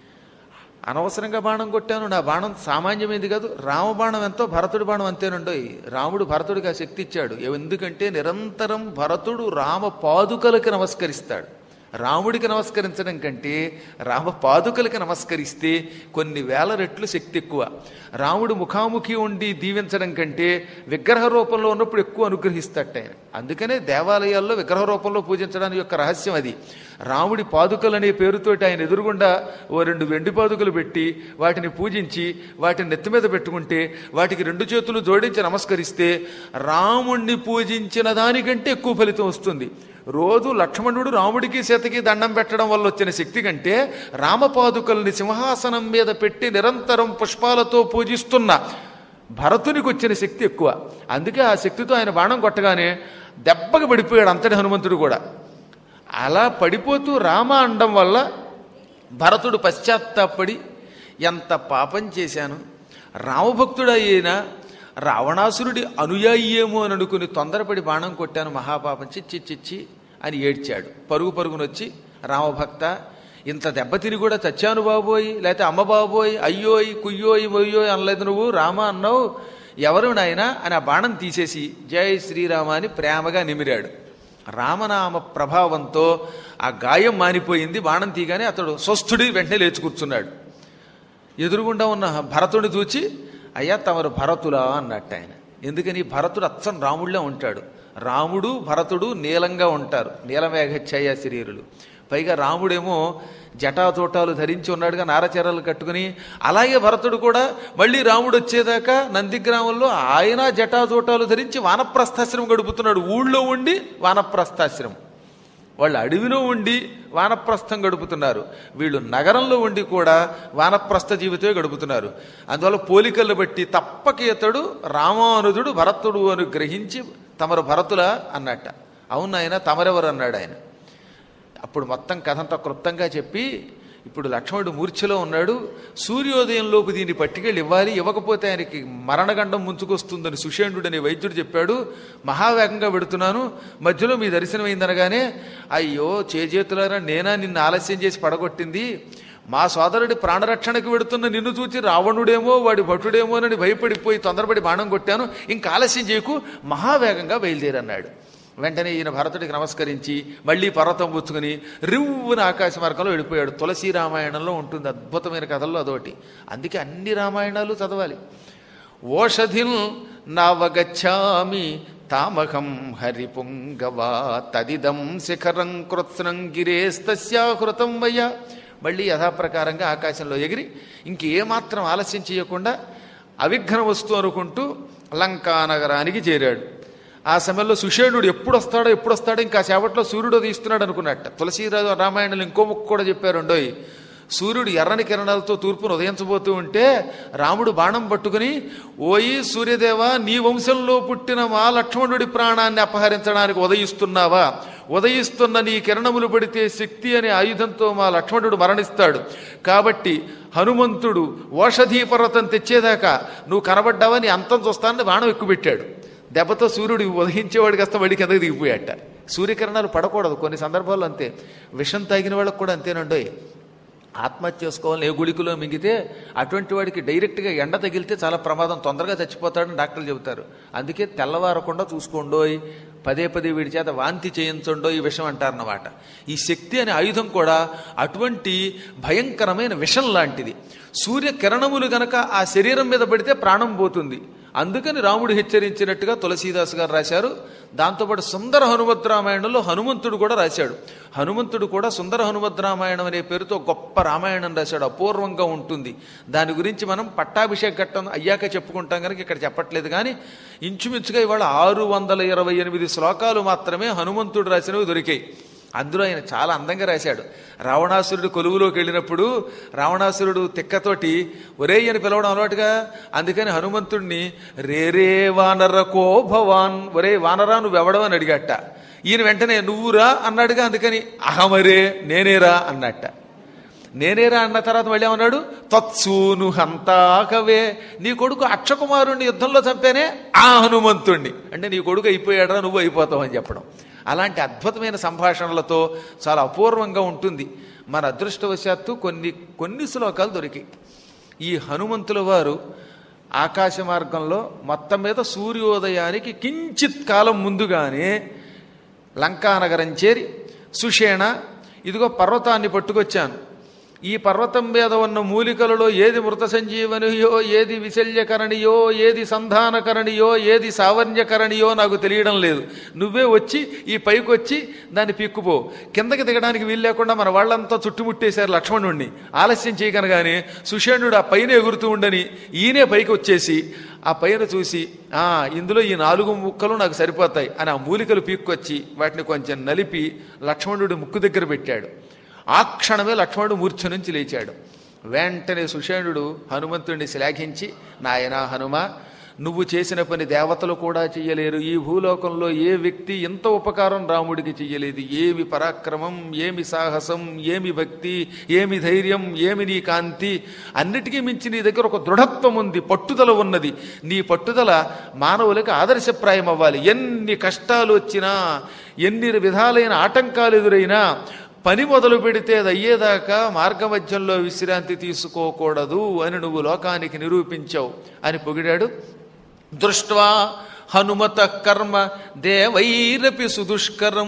అనవసరంగా బాణం కొట్టాను నా బాణం సామాన్యమైనది కాదు రామబాణం ఎంతో భరతుడి బాణం అంతేనండోయ్ రాముడు భరతుడికి ఆ శక్తి ఇచ్చాడు ఎందుకంటే నిరంతరం భరతుడు రామ పాదుకలకి నమస్కరిస్తాడు రాముడికి నమస్కరించడం కంటే రామ పాదుకలకి నమస్కరిస్తే కొన్ని వేల రెట్లు శక్తి ఎక్కువ రాముడు ముఖాముఖి ఉండి దీవించడం కంటే విగ్రహ రూపంలో ఉన్నప్పుడు ఎక్కువ అనుగ్రహిస్తాట ఆయన అందుకనే దేవాలయాల్లో విగ్రహ రూపంలో పూజించడానికి యొక్క రహస్యం అది రాముడి పాదుకలు అనే పేరుతోటి ఆయన ఎదురుగుండా ఓ రెండు వెండి పాదుకలు పెట్టి వాటిని పూజించి వాటిని నెత్తి మీద పెట్టుకుంటే వాటికి రెండు చేతులు జోడించి నమస్కరిస్తే రాముణ్ణి పూజించిన దానికంటే ఎక్కువ ఫలితం వస్తుంది రోజు లక్ష్మణుడు రాముడికి సీతకి దండం పెట్టడం వల్ల వచ్చిన శక్తి కంటే రామపాదుకల్ని సింహాసనం మీద పెట్టి నిరంతరం పుష్పాలతో పూజిస్తున్న భరతునికి వచ్చిన శక్తి ఎక్కువ అందుకే ఆ శక్తితో ఆయన బాణం కొట్టగానే దెబ్బకి పడిపోయాడు అంతటి హనుమంతుడు కూడా అలా పడిపోతూ రామ అండం వల్ల భరతుడు పశ్చాత్తాపడి ఎంత పాపం చేశాను రామభక్తుడు అయిన రావణాసురుడి అనుయాయి ఏమో అని అనుకుని తొందరపడి బాణం కొట్టాను మహాపాపం చిచ్చి చిచ్చి అని ఏడ్చాడు పరుగు పరుగునొచ్చి రామభక్త ఇంత దెబ్బతిని కూడా చచ్చాను బాబోయ్ లేకపోతే అమ్మ బాబోయ్ అయ్యోయ్ కుయ్యోయ్ మొయ్యోయ్ అనలేదు నువ్వు రామ అన్నావు ఎవరు నాయనా అని ఆ బాణం తీసేసి జై శ్రీరామ అని ప్రేమగా నిమిరాడు రామనామ ప్రభావంతో ఆ గాయం మానిపోయింది బాణం తీగానే అతడు స్వస్థుడి వెంటనే లేచి కూర్చున్నాడు ఎదురుగుండా ఉన్న భరతుడిని చూచి అయ్యా తమరు భరతులా అన్నట్టు ఆయన ఎందుకని భరతుడు అచ్చం రాముడిలో ఉంటాడు రాముడు భరతుడు నీలంగా ఉంటారు నీలమేఘఛాయ శరీరులు పైగా రాముడేమో జటాచోటాలు ధరించి ఉన్నాడుగా నారచీరలు కట్టుకుని అలాగే భరతుడు కూడా మళ్ళీ రాముడు వచ్చేదాకా నందిగ్రామంలో ఆయన జటాచోటాలు ధరించి వానప్రస్థాశ్రమం గడుపుతున్నాడు ఊళ్ళో ఉండి వానప్రస్థాశ్రమం వాళ్ళు అడవిలో ఉండి వానప్రస్థం గడుపుతున్నారు వీళ్ళు నగరంలో ఉండి కూడా వానప్రస్థ జీవితమే గడుపుతున్నారు అందువల్ల పోలికలను బట్టి తప్పక ఇతడు రామానుజుడు భరతుడు అని గ్రహించి తమరు భరతుల అన్నట్ట అవును ఆయన తమరెవరు అన్నాడు ఆయన అప్పుడు మొత్తం కథంతా క్లుప్తంగా చెప్పి ఇప్పుడు లక్ష్మణుడు మూర్ఛలో ఉన్నాడు సూర్యోదయంలోపు దీన్ని పట్టుకెళ్ళి ఇవ్వాలి ఇవ్వకపోతే ఆయనకి మరణగండం ముంచుకొస్తుందని సుషేణుడు అనే వైద్యుడు చెప్పాడు మహావేగంగా పెడుతున్నాను మధ్యలో మీ దర్శనం అయిందనగానే అయ్యో చేజేతులారా నేనా నిన్ను ఆలస్యం చేసి పడగొట్టింది మా సోదరుడి ప్రాణరక్షణకు వెడుతున్న నిన్ను చూచి రావణుడేమో వాడి భటుడేమోనని భయపడిపోయి తొందరపడి బాణం కొట్టాను ఇంకా ఆలస్యం చేయకు మహావేగంగా బయలుదేరన్నాడు వెంటనే ఈయన భరతుడికి నమస్కరించి మళ్ళీ పర్వతం పుచ్చుకుని రివ్వున ఆకాశ మార్గంలో వెళ్ళిపోయాడు తులసి రామాయణంలో ఉంటుంది అద్భుతమైన కథల్లో అదొకటి అందుకే అన్ని రామాయణాలు చదవాలి ఓషధిల్ నావగచ్చామి తామహం హరిపుంగవా తదిదం శిఖరం కృత్స్నం గిరేస్తస్యాహృతం వయ్య మళ్ళీ యథాప్రకారంగా ఆకాశంలో ఎగిరి ఇంకేమాత్రం ఆలస్యం చేయకుండా అవిఘ్న వస్తూ అనుకుంటూ లంకా నగరానికి చేరాడు ఆ సమయంలో సుషేణుడు ఎప్పుడు వస్తాడో ఎప్పుడు వస్తాడో ఇంకా సేపట్లో సూర్యుడు తీస్తున్నాడు అనుకున్నట్ట తులసీరాజు రామాయణంలో ఇంకో ముక్క కూడా చెప్పారు రెండోయి సూర్యుడు ఎర్రని కిరణాలతో తూర్పును ఉదయించబోతూ ఉంటే రాముడు బాణం పట్టుకుని ఓయి సూర్యదేవ నీ వంశంలో పుట్టిన మా లక్ష్మణుడి ప్రాణాన్ని అపహరించడానికి ఉదయిస్తున్నావా ఉదయిస్తున్న నీ కిరణములు పడితే శక్తి అనే ఆయుధంతో మా లక్ష్మణుడు మరణిస్తాడు కాబట్టి హనుమంతుడు ఓషధీ పర్వతం తెచ్చేదాకా నువ్వు కనబడ్డావా నీ అంతం చూస్తానని బాణం ఎక్కుపెట్టాడు దెబ్బతో సూర్యుడు ఉదయించేవాడు కాస్త వడి కిందకి దిగిపోయాట సూర్యకిరణాలు పడకూడదు కొన్ని సందర్భాల్లో అంతే విషం తాగిన వాళ్ళకు కూడా అంతేనండోయ్ ఆత్మహత్య చేసుకోవాలని ఏ గుళికలో మింగితే అటువంటి వాడికి డైరెక్ట్గా ఎండ తగిలితే చాలా ప్రమాదం తొందరగా చచ్చిపోతాడని డాక్టర్లు చెబుతారు అందుకే తెల్లవారకుండా చూసుకోండోయ్ పదే పదే వీడి చేత వాంతి చేయించండో ఈ విషం అంటారన్నమాట ఈ శక్తి అనే ఆయుధం కూడా అటువంటి భయంకరమైన విషం లాంటిది సూర్యకిరణములు గనక ఆ శరీరం మీద పడితే ప్రాణం పోతుంది అందుకని రాముడు హెచ్చరించినట్టుగా తులసీదాస్ గారు రాశారు దాంతోపాటు సుందర హనుమద్ రామాయణంలో హనుమంతుడు కూడా రాశాడు హనుమంతుడు కూడా సుందర హనుమద్ రామాయణం అనే పేరుతో గొప్ప రామాయణం రాశాడు అపూర్వంగా ఉంటుంది దాని గురించి మనం పట్టాభిషేక ఘట్టం అయ్యాక చెప్పుకుంటాం కనుక ఇక్కడ చెప్పట్లేదు కానీ ఇంచుమించుగా ఇవాళ ఆరు వందల ఇరవై ఎనిమిది శ్లోకాలు మాత్రమే హనుమంతుడు రాసినవి దొరికాయి అందులో ఆయన చాలా అందంగా రాశాడు రావణాసురుడు కొలువులోకి వెళ్ళినప్పుడు రావణాసురుడు తిక్కతోటి ఒరేయ్ అని పిలవడం అలవాటుగా అందుకని హనుమంతుడిని రేరే వానరకో భవాన్ ఒరే వానరా నువ్వు ఎవడవు అని అడిగట్ట ఈయన వెంటనే నువ్వురా అన్నాడుగా అందుకని అహమరే నేనేరా అన్నట్ట నేనేరా అన్న తర్వాత మళ్ళీ ఏమన్నాడు తత్సూను హంతాకవే నీ కొడుకు అక్షకుమారుణ్ణి యుద్ధంలో చంపేనే ఆ హనుమంతుణ్ణి అంటే నీ కొడుకు అయిపోయాడరా నువ్వు అయిపోతావు అని చెప్పడం అలాంటి అద్భుతమైన సంభాషణలతో చాలా అపూర్వంగా ఉంటుంది మన అదృష్టవశాత్తు కొన్ని కొన్ని శ్లోకాలు దొరికాయి ఈ హనుమంతుల వారు ఆకాశ మార్గంలో మొత్తం మీద సూర్యోదయానికి కించిత్ కాలం ముందుగానే లంకానగరం చేరి సుషేణ ఇదిగో పర్వతాన్ని పట్టుకొచ్చాను ఈ పర్వతం మీద ఉన్న మూలికలలో ఏది మృత సంజీవనియో ఏది విశల్యకరణియో ఏది సంధానకరణియో ఏది సావర్ణ్యకరణియో నాకు తెలియడం లేదు నువ్వే వచ్చి ఈ పైకి వచ్చి దాన్ని పిక్కుపో కిందకి దిగడానికి వీలు లేకుండా మన వాళ్ళంతా చుట్టుముట్టేశారు లక్ష్మణుణ్ణి ఆలస్యం చేయకనగానే సుషేణుడు ఆ పైన ఎగురుతూ ఉండని ఈయనే పైకి వచ్చేసి ఆ పైన చూసి ఆ ఇందులో ఈ నాలుగు ముక్కలు నాకు సరిపోతాయి అని ఆ మూలికలు పీక్కొచ్చి వాటిని కొంచెం నలిపి లక్ష్మణుడి ముక్కు దగ్గర పెట్టాడు ఆ క్షణమే లక్ష్మణుడు మూర్ఛ నుంచి లేచాడు వెంటనే సుషేణుడు హనుమంతుడిని శ్లాఘించి నాయనా హనుమ నువ్వు చేసిన పని దేవతలు కూడా చెయ్యలేరు ఈ భూలోకంలో ఏ వ్యక్తి ఎంత ఉపకారం రాముడికి చెయ్యలేదు ఏమి పరాక్రమం ఏమి సాహసం ఏమి భక్తి ఏమి ధైర్యం ఏమి నీ కాంతి అన్నిటికీ మించి నీ దగ్గర ఒక దృఢత్వం ఉంది పట్టుదల ఉన్నది నీ పట్టుదల మానవులకు ఆదర్శప్రాయం అవ్వాలి ఎన్ని కష్టాలు వచ్చినా ఎన్ని విధాలైన ఆటంకాలు ఎదురైనా పని మొదలు పెడితే అది అయ్యేదాకా మార్గమధ్యంలో విశ్రాంతి తీసుకోకూడదు అని నువ్వు లోకానికి నిరూపించావు అని పొగిడాడు దృష్ట్వా హనుమత కర్మ దేవైరపి సుదుష్కరం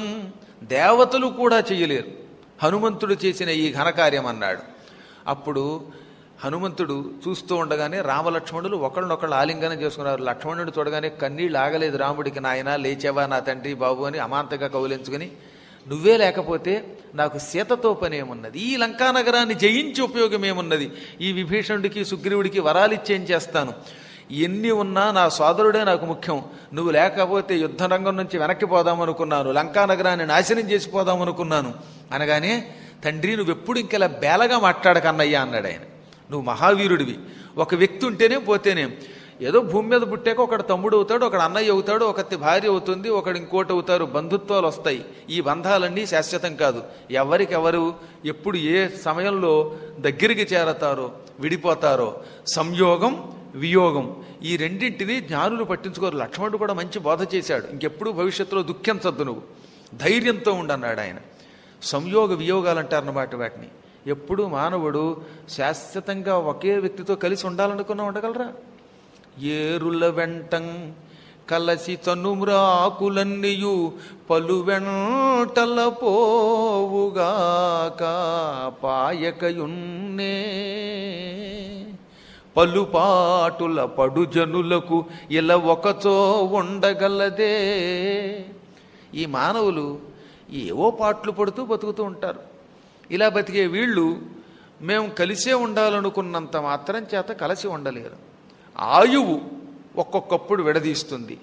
దేవతలు కూడా చెయ్యలేరు హనుమంతుడు చేసిన ఈ ఘనకార్యం అన్నాడు అప్పుడు హనుమంతుడు చూస్తూ ఉండగానే రామలక్ష్మణులు ఒకళ్ళనొకళ్ళు ఆలింగనం చేసుకున్నారు లక్ష్మణుడు చూడగానే కన్నీళ్ళు ఆగలేదు రాముడికి నాయన లేచేవా నా తండ్రి బాబు అని అమాంతగా కౌలించుకుని నువ్వే లేకపోతే నాకు సీతతో పని ఏమున్నది ఈ లంకానగరాన్ని జయించి ఉపయోగం ఏమున్నది ఈ విభీషణుడికి సుగ్రీవుడికి వరాలిచ్చేం చేస్తాను ఎన్ని ఉన్నా నా సోదరుడే నాకు ముఖ్యం నువ్వు లేకపోతే యుద్ధ రంగం నుంచి వెనక్కి పోదామనుకున్నాను లంకానగరాన్ని నాశనం చేసి పోదామనుకున్నాను అనగానే తండ్రి నువ్వెప్పుడు ఇంకెలా బేలగా మాట్లాడకన్నయ్యా అన్నాడు ఆయన నువ్వు మహావీరుడివి ఒక వ్యక్తి ఉంటేనే పోతేనే ఏదో భూమి మీద పుట్టాక ఒకడు తమ్ముడు అవుతాడు ఒకడు అన్నయ్య అవుతాడు ఒకటి భార్య అవుతుంది ఒకడు ఇంకోటి అవుతారు బంధుత్వాలు వస్తాయి ఈ బంధాలన్నీ శాశ్వతం కాదు ఎవరికెవరు ఎప్పుడు ఏ సమయంలో దగ్గరికి చేరతారో విడిపోతారో సంయోగం వియోగం ఈ రెండింటిని జ్ఞానులు పట్టించుకోరు లక్ష్మణుడు కూడా మంచి బోధ చేశాడు ఇంకెప్పుడు భవిష్యత్తులో దుఃఖించద్దు నువ్వు ధైర్యంతో ఉండన్నాడు ఆయన సంయోగ వియోగాలు అంటారన్నమాట వాటిని ఎప్పుడు మానవుడు శాశ్వతంగా ఒకే వ్యక్తితో కలిసి ఉండాలనుకున్నా ఉండగలరా ఏరుల వెంటం కలసి తనుమ్రాకులన్నీయు పలు వెంటల పోవుగాక పాయకయున్నే పలుపాటుల పడుజనులకు ఇలా ఒకచో ఉండగలదే ఈ మానవులు ఏవో పాటలు పడుతూ బతుకుతూ ఉంటారు ఇలా బతికే వీళ్ళు మేము కలిసే ఉండాలనుకున్నంత మాత్రం చేత కలిసి ఉండలేరు ఆయువు ఒక్కొక్కప్పుడు విడదీస్తుంది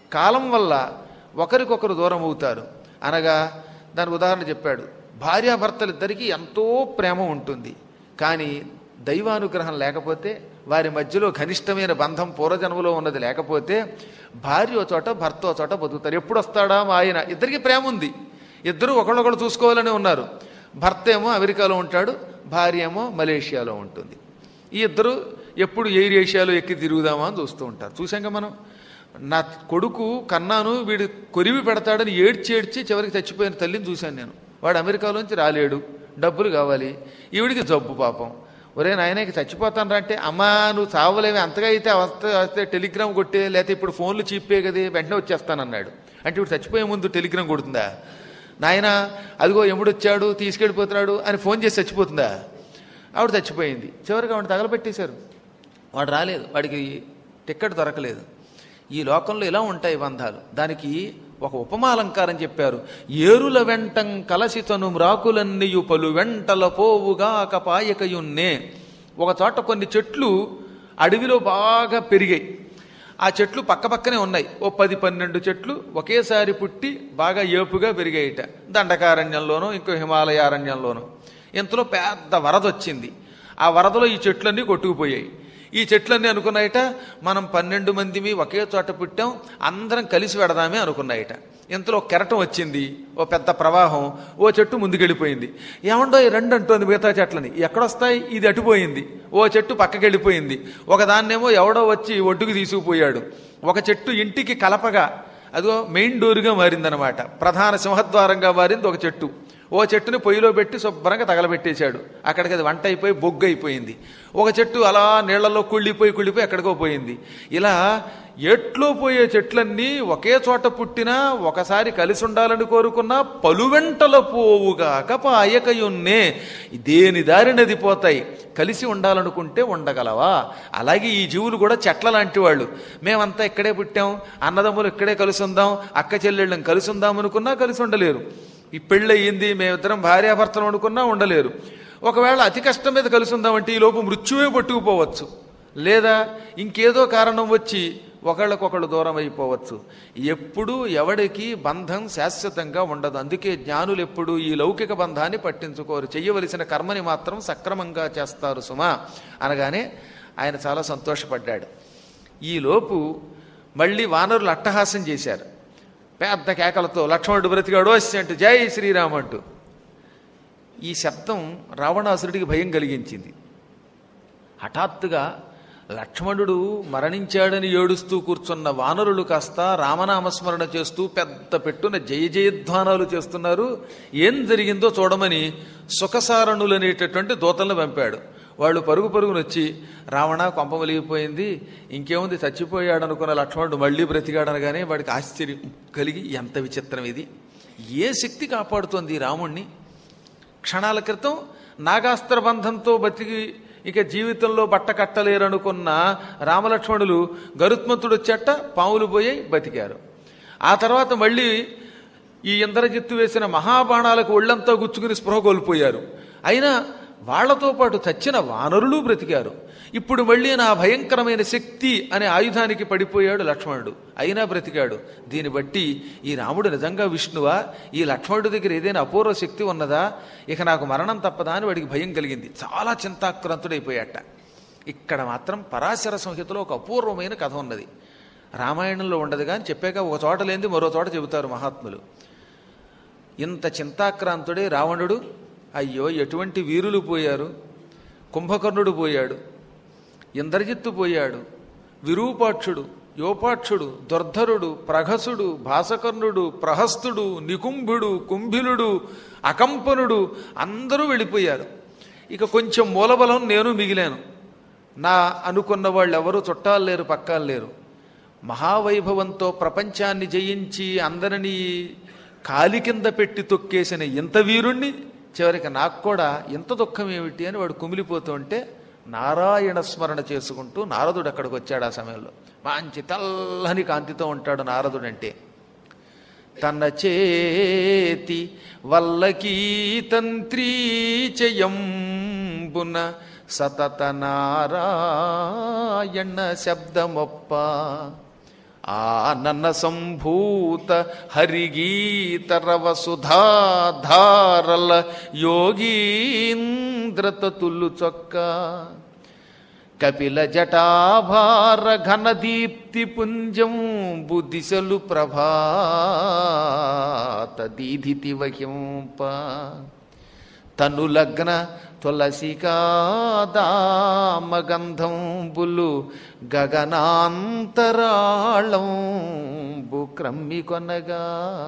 కాలం వల్ల ఒకరికొకరు దూరం అవుతారు అనగా దానికి ఉదాహరణ చెప్పాడు భార్యాభర్తలిద్దరికీ ఎంతో ప్రేమ ఉంటుంది కానీ దైవానుగ్రహం లేకపోతే వారి మధ్యలో ఘనిష్టమైన బంధం పూర్వజన్మలో ఉన్నది లేకపోతే భార్య ఓ చోట భర్త ఓ చోట బతుకుతారు ఎప్పుడు వస్తాడా మా ఆయన ఇద్దరికి ప్రేమ ఉంది ఇద్దరు ఒకళ్ళొకళ్ళు చూసుకోవాలని ఉన్నారు భర్త ఏమో అమెరికాలో ఉంటాడు భార్య ఏమో మలేషియాలో ఉంటుంది ఈ ఇద్దరు ఎప్పుడు ఎయిర్ ఏషియాలో ఎక్కి తిరుగుదామా అని చూస్తూ ఉంటారు చూసాక మనం నా కొడుకు కన్నాను వీడు కొరివి పెడతాడని ఏడ్చి ఏడ్చి చివరికి చచ్చిపోయిన తల్లిని చూశాను నేను వాడు అమెరికాలోంచి రాలేడు డబ్బులు కావాలి ఈవిడికి జబ్బు పాపం ఒరే నాయనకి చచ్చిపోతాను అంటే అమ్మా నువ్వు చావలేవి అంతగా అయితే వస్తే వస్తే టెలిగ్రామ్ కొట్టే లేకపోతే ఇప్పుడు ఫోన్లు చీపే కదా వెంటనే వచ్చేస్తానన్నాడు అంటే ఇప్పుడు చచ్చిపోయే ముందు టెలిగ్రామ్ కొడుతుందా నాయన అదిగో ఎముడు వచ్చాడు తీసుకెళ్ళిపోతున్నాడు అని ఫోన్ చేసి చచ్చిపోతుందా ఆవిడ చచ్చిపోయింది చివరికి ఆవిడ తగలబెట్టేశారు వాడు రాలేదు వాడికి టిక్కెట్ దొరకలేదు ఈ లోకంలో ఇలా ఉంటాయి బంధాలు దానికి ఒక ఉపమాలంకారం చెప్పారు ఏరుల వెంటం కలసితను మ్రాకులన్నీయు పలు వెంటల పోవుగా కపాయకయున్నే ఒక చోట కొన్ని చెట్లు అడవిలో బాగా పెరిగాయి ఆ చెట్లు పక్కపక్కనే ఉన్నాయి ఓ పది పన్నెండు చెట్లు ఒకేసారి పుట్టి బాగా ఏపుగా పెరిగాయిట దండకారణ్యంలోనూ ఇంకో హిమాలయ అరణ్యంలోనూ ఇంతలో పెద్ద వరద వచ్చింది ఆ వరదలో ఈ చెట్లన్నీ కొట్టుకుపోయాయి ఈ చెట్లన్నీ అనుకున్నాయట మనం పన్నెండు మందిమి ఒకే చోట పుట్టాం అందరం కలిసి వెడదామే అనుకున్నాయట ఇంతలో కెరటం వచ్చింది ఓ పెద్ద ప్రవాహం ఓ చెట్టు ముందుకెళ్ళిపోయింది ఏమండో ఈ రెండు అంటోంది మిగతా చెట్లని ఎక్కడొస్తాయి ఇది అటుపోయింది ఓ చెట్టు పక్కకి వెళ్ళిపోయింది ఒకదాన్నేమో ఎవడో వచ్చి ఒడ్డుకు తీసుకుపోయాడు ఒక చెట్టు ఇంటికి కలపగా అదో మెయిన్ డోరుగా మారిందనమాట ప్రధాన సింహద్వారంగా మారింది ఒక చెట్టు ఓ చెట్టుని పొయ్యిలో పెట్టి శుభ్రంగా తగలబెట్టేశాడు అక్కడికి అది వంట అయిపోయి బొగ్గు అయిపోయింది ఒక చెట్టు అలా నీళ్లలో కుళ్ళిపోయి కుళ్ళిపోయి ఎక్కడికో పోయింది ఇలా ఎట్లో పోయే చెట్లన్నీ ఒకే చోట పుట్టినా ఒకసారి కలిసి ఉండాలని కోరుకున్నా పలువెంటల పోవుగాక పాయకయున్నే దేని దారినది పోతాయి కలిసి ఉండాలనుకుంటే ఉండగలవా అలాగే ఈ జీవులు కూడా చెట్ల లాంటి వాళ్ళు మేమంతా ఇక్కడే పుట్టాం అన్నదమ్ములు ఇక్కడే కలిసి ఉందాం అక్క చెల్లెళ్ళం కలిసి ఉందాం అనుకున్నా కలిసి ఉండలేరు ఈ పెళ్ళి అయ్యింది మేమిద్దరం భార్యాభర్తలు అనుకున్నా ఉండలేరు ఒకవేళ అతి కష్టం మీద కలిసి ఉందామంటే ఈ లోపు మృత్యువే పట్టుకుపోవచ్చు లేదా ఇంకేదో కారణం వచ్చి ఒకళ్ళకొకళ్ళు దూరం అయిపోవచ్చు ఎప్పుడూ ఎవడికి బంధం శాశ్వతంగా ఉండదు అందుకే జ్ఞానులు ఎప్పుడు ఈ లౌకిక బంధాన్ని పట్టించుకోరు చెయ్యవలసిన కర్మని మాత్రం సక్రమంగా చేస్తారు సుమా అనగానే ఆయన చాలా సంతోషపడ్డాడు ఈలోపు మళ్ళీ వానరులు అట్టహాసం చేశారు పెద్ద కేకలతో లక్ష్మణుడు బ్రతికాడు వచ్చి అంటూ జై శ్రీరామ్ అంటూ ఈ శబ్దం రావణాసురుడికి భయం కలిగించింది హఠాత్తుగా లక్ష్మణుడు మరణించాడని ఏడుస్తూ కూర్చున్న వానరులు కాస్త రామనామస్మరణ చేస్తూ పెద్ద పెట్టున జయ జయధ్వానాలు చేస్తున్నారు ఏం జరిగిందో చూడమని సుఖసారణులు అనేటటువంటి దూతలను పంపాడు వాళ్ళు పరుగు పరుగును వచ్చి రావణ కొంపమలిగిపోయింది ఇంకేముంది చచ్చిపోయాడు అనుకున్న లక్ష్మణుడు మళ్ళీ బ్రతికాడు అనగానే వాడికి ఆశ్చర్యం కలిగి ఎంత విచిత్రం ఇది ఏ శక్తి కాపాడుతోంది ఈ రాముణ్ణి క్షణాల క్రితం నాగాస్త్ర బంధంతో బతికి ఇక జీవితంలో బట్ట కట్టలేరనుకున్న రామలక్ష్మణులు గరుత్మంతుడు వచ్చేట పాములు పోయి బతికారు ఆ తర్వాత మళ్ళీ ఈ ఇంద్రజిత్తు వేసిన మహాబాణాలకు ఒళ్ళంతా గుచ్చుకుని స్పృహ కోల్పోయారు అయినా వాళ్లతో పాటు చచ్చిన వానరులు బ్రతికారు ఇప్పుడు మళ్ళీ నా భయంకరమైన శక్తి అనే ఆయుధానికి పడిపోయాడు లక్ష్మణుడు అయినా బ్రతికాడు దీన్ని బట్టి ఈ రాముడు నిజంగా విష్ణువా ఈ లక్ష్మణుడి దగ్గర ఏదైనా అపూర్వ శక్తి ఉన్నదా ఇక నాకు మరణం తప్పదా అని వాడికి భయం కలిగింది చాలా చింతాక్రాంతుడైపోయాట ఇక్కడ మాత్రం పరాశర సంహితలో ఒక అపూర్వమైన కథ ఉన్నది రామాయణంలో ఉండదు కానీ చెప్పాక ఒక చోట లేనిది మరో చోట చెబుతారు మహాత్ములు ఇంత చింతాక్రాంతుడే రావణుడు అయ్యో ఎటువంటి వీరులు పోయారు కుంభకర్ణుడు పోయాడు ఇంద్రజిత్తు పోయాడు విరూపాక్షుడు యోపాక్షుడు దుర్ధరుడు ప్రఘసుడు భాసకర్ణుడు ప్రహస్తుడు నికుంభుడు కుంభిలుడు అకంపనుడు అందరూ వెళ్ళిపోయారు ఇక కొంచెం మూలబలం నేను మిగిలాను నా అనుకున్న వాళ్ళు ఎవరు చుట్టాలు లేరు పక్కాలు లేరు మహావైభవంతో ప్రపంచాన్ని జయించి అందరినీ కాలి కింద పెట్టి తొక్కేసిన ఇంత వీరుణ్ణి చివరికి నాకు కూడా ఇంత దుఃఖం ఏమిటి అని వాడు కుమిలిపోతూ ఉంటే నారాయణ స్మరణ చేసుకుంటూ నారదుడు అక్కడికి వచ్చాడు ఆ సమయంలో మంచి తెల్లని కాంతితో ఉంటాడు నారదుడు అంటే తన చేతి వల్లకీ తంత్రీ చయంబున సతత నారాయణ శబ్దమొప్ప ఆనన సంభూత హరిగీతరవ సుధాధారల యోగీంద్రతతులు చొక్క కపిల జటాభార ఘనదీప్తి పుంజం బుద్ధిశలు ప్రభాత దీధితి వహింప తను లగ్న తులసికాదామగంధంబులు గగనాంతరాళంబు క్రమ్మి కొనగా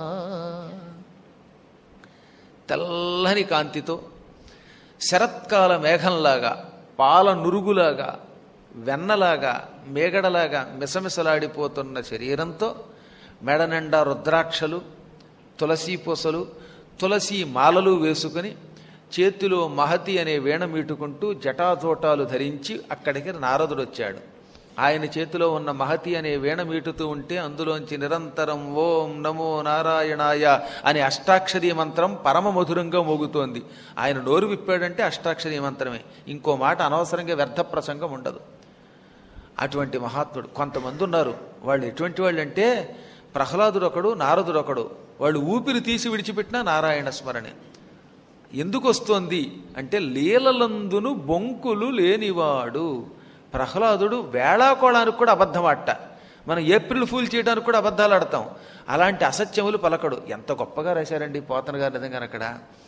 తెల్లని కాంతితో శరత్కాల మేఘంలాగా పాల నురుగులాగా వెన్నలాగా మేగడలాగా మిసమిసలాడిపోతున్న శరీరంతో మెడ నిండా రుద్రాక్షలు తులసీ పూసలు తులసి మాలలు వేసుకుని చేతిలో మహతి అనే వీణ మీటుకుంటూ జటాజోటాలు ధరించి అక్కడికి నారదుడు వచ్చాడు ఆయన చేతిలో ఉన్న మహతి అనే వీణ మీటుతూ ఉంటే అందులోంచి నిరంతరం ఓం నమో నారాయణాయ అనే అష్టాక్షరీ మంత్రం పరమ మధురంగా మోగుతోంది ఆయన నోరు విప్పాడంటే అష్టాక్షరీ మంత్రమే ఇంకో మాట అనవసరంగా వ్యర్థ ప్రసంగం ఉండదు అటువంటి మహాత్ముడు కొంతమంది ఉన్నారు వాళ్ళు ఎటువంటి వాళ్ళు అంటే ప్రహ్లాదుడు ఒకడు నారదుడు ఒకడు వాళ్ళు ఊపిరి తీసి విడిచిపెట్టిన నారాయణ స్మరణే ఎందుకు వస్తోంది అంటే లీలలందును బొంకులు లేనివాడు ప్రహ్లాదుడు వేళాకోళానికి కూడా అబద్ధం ఆట మనం ఏప్రిల్ ఫూల్ చేయడానికి కూడా అబద్ధాలు ఆడతాం అలాంటి అసత్యములు పలకడు ఎంత గొప్పగా రాశారండి పోతన గారి నిజంగా అక్కడ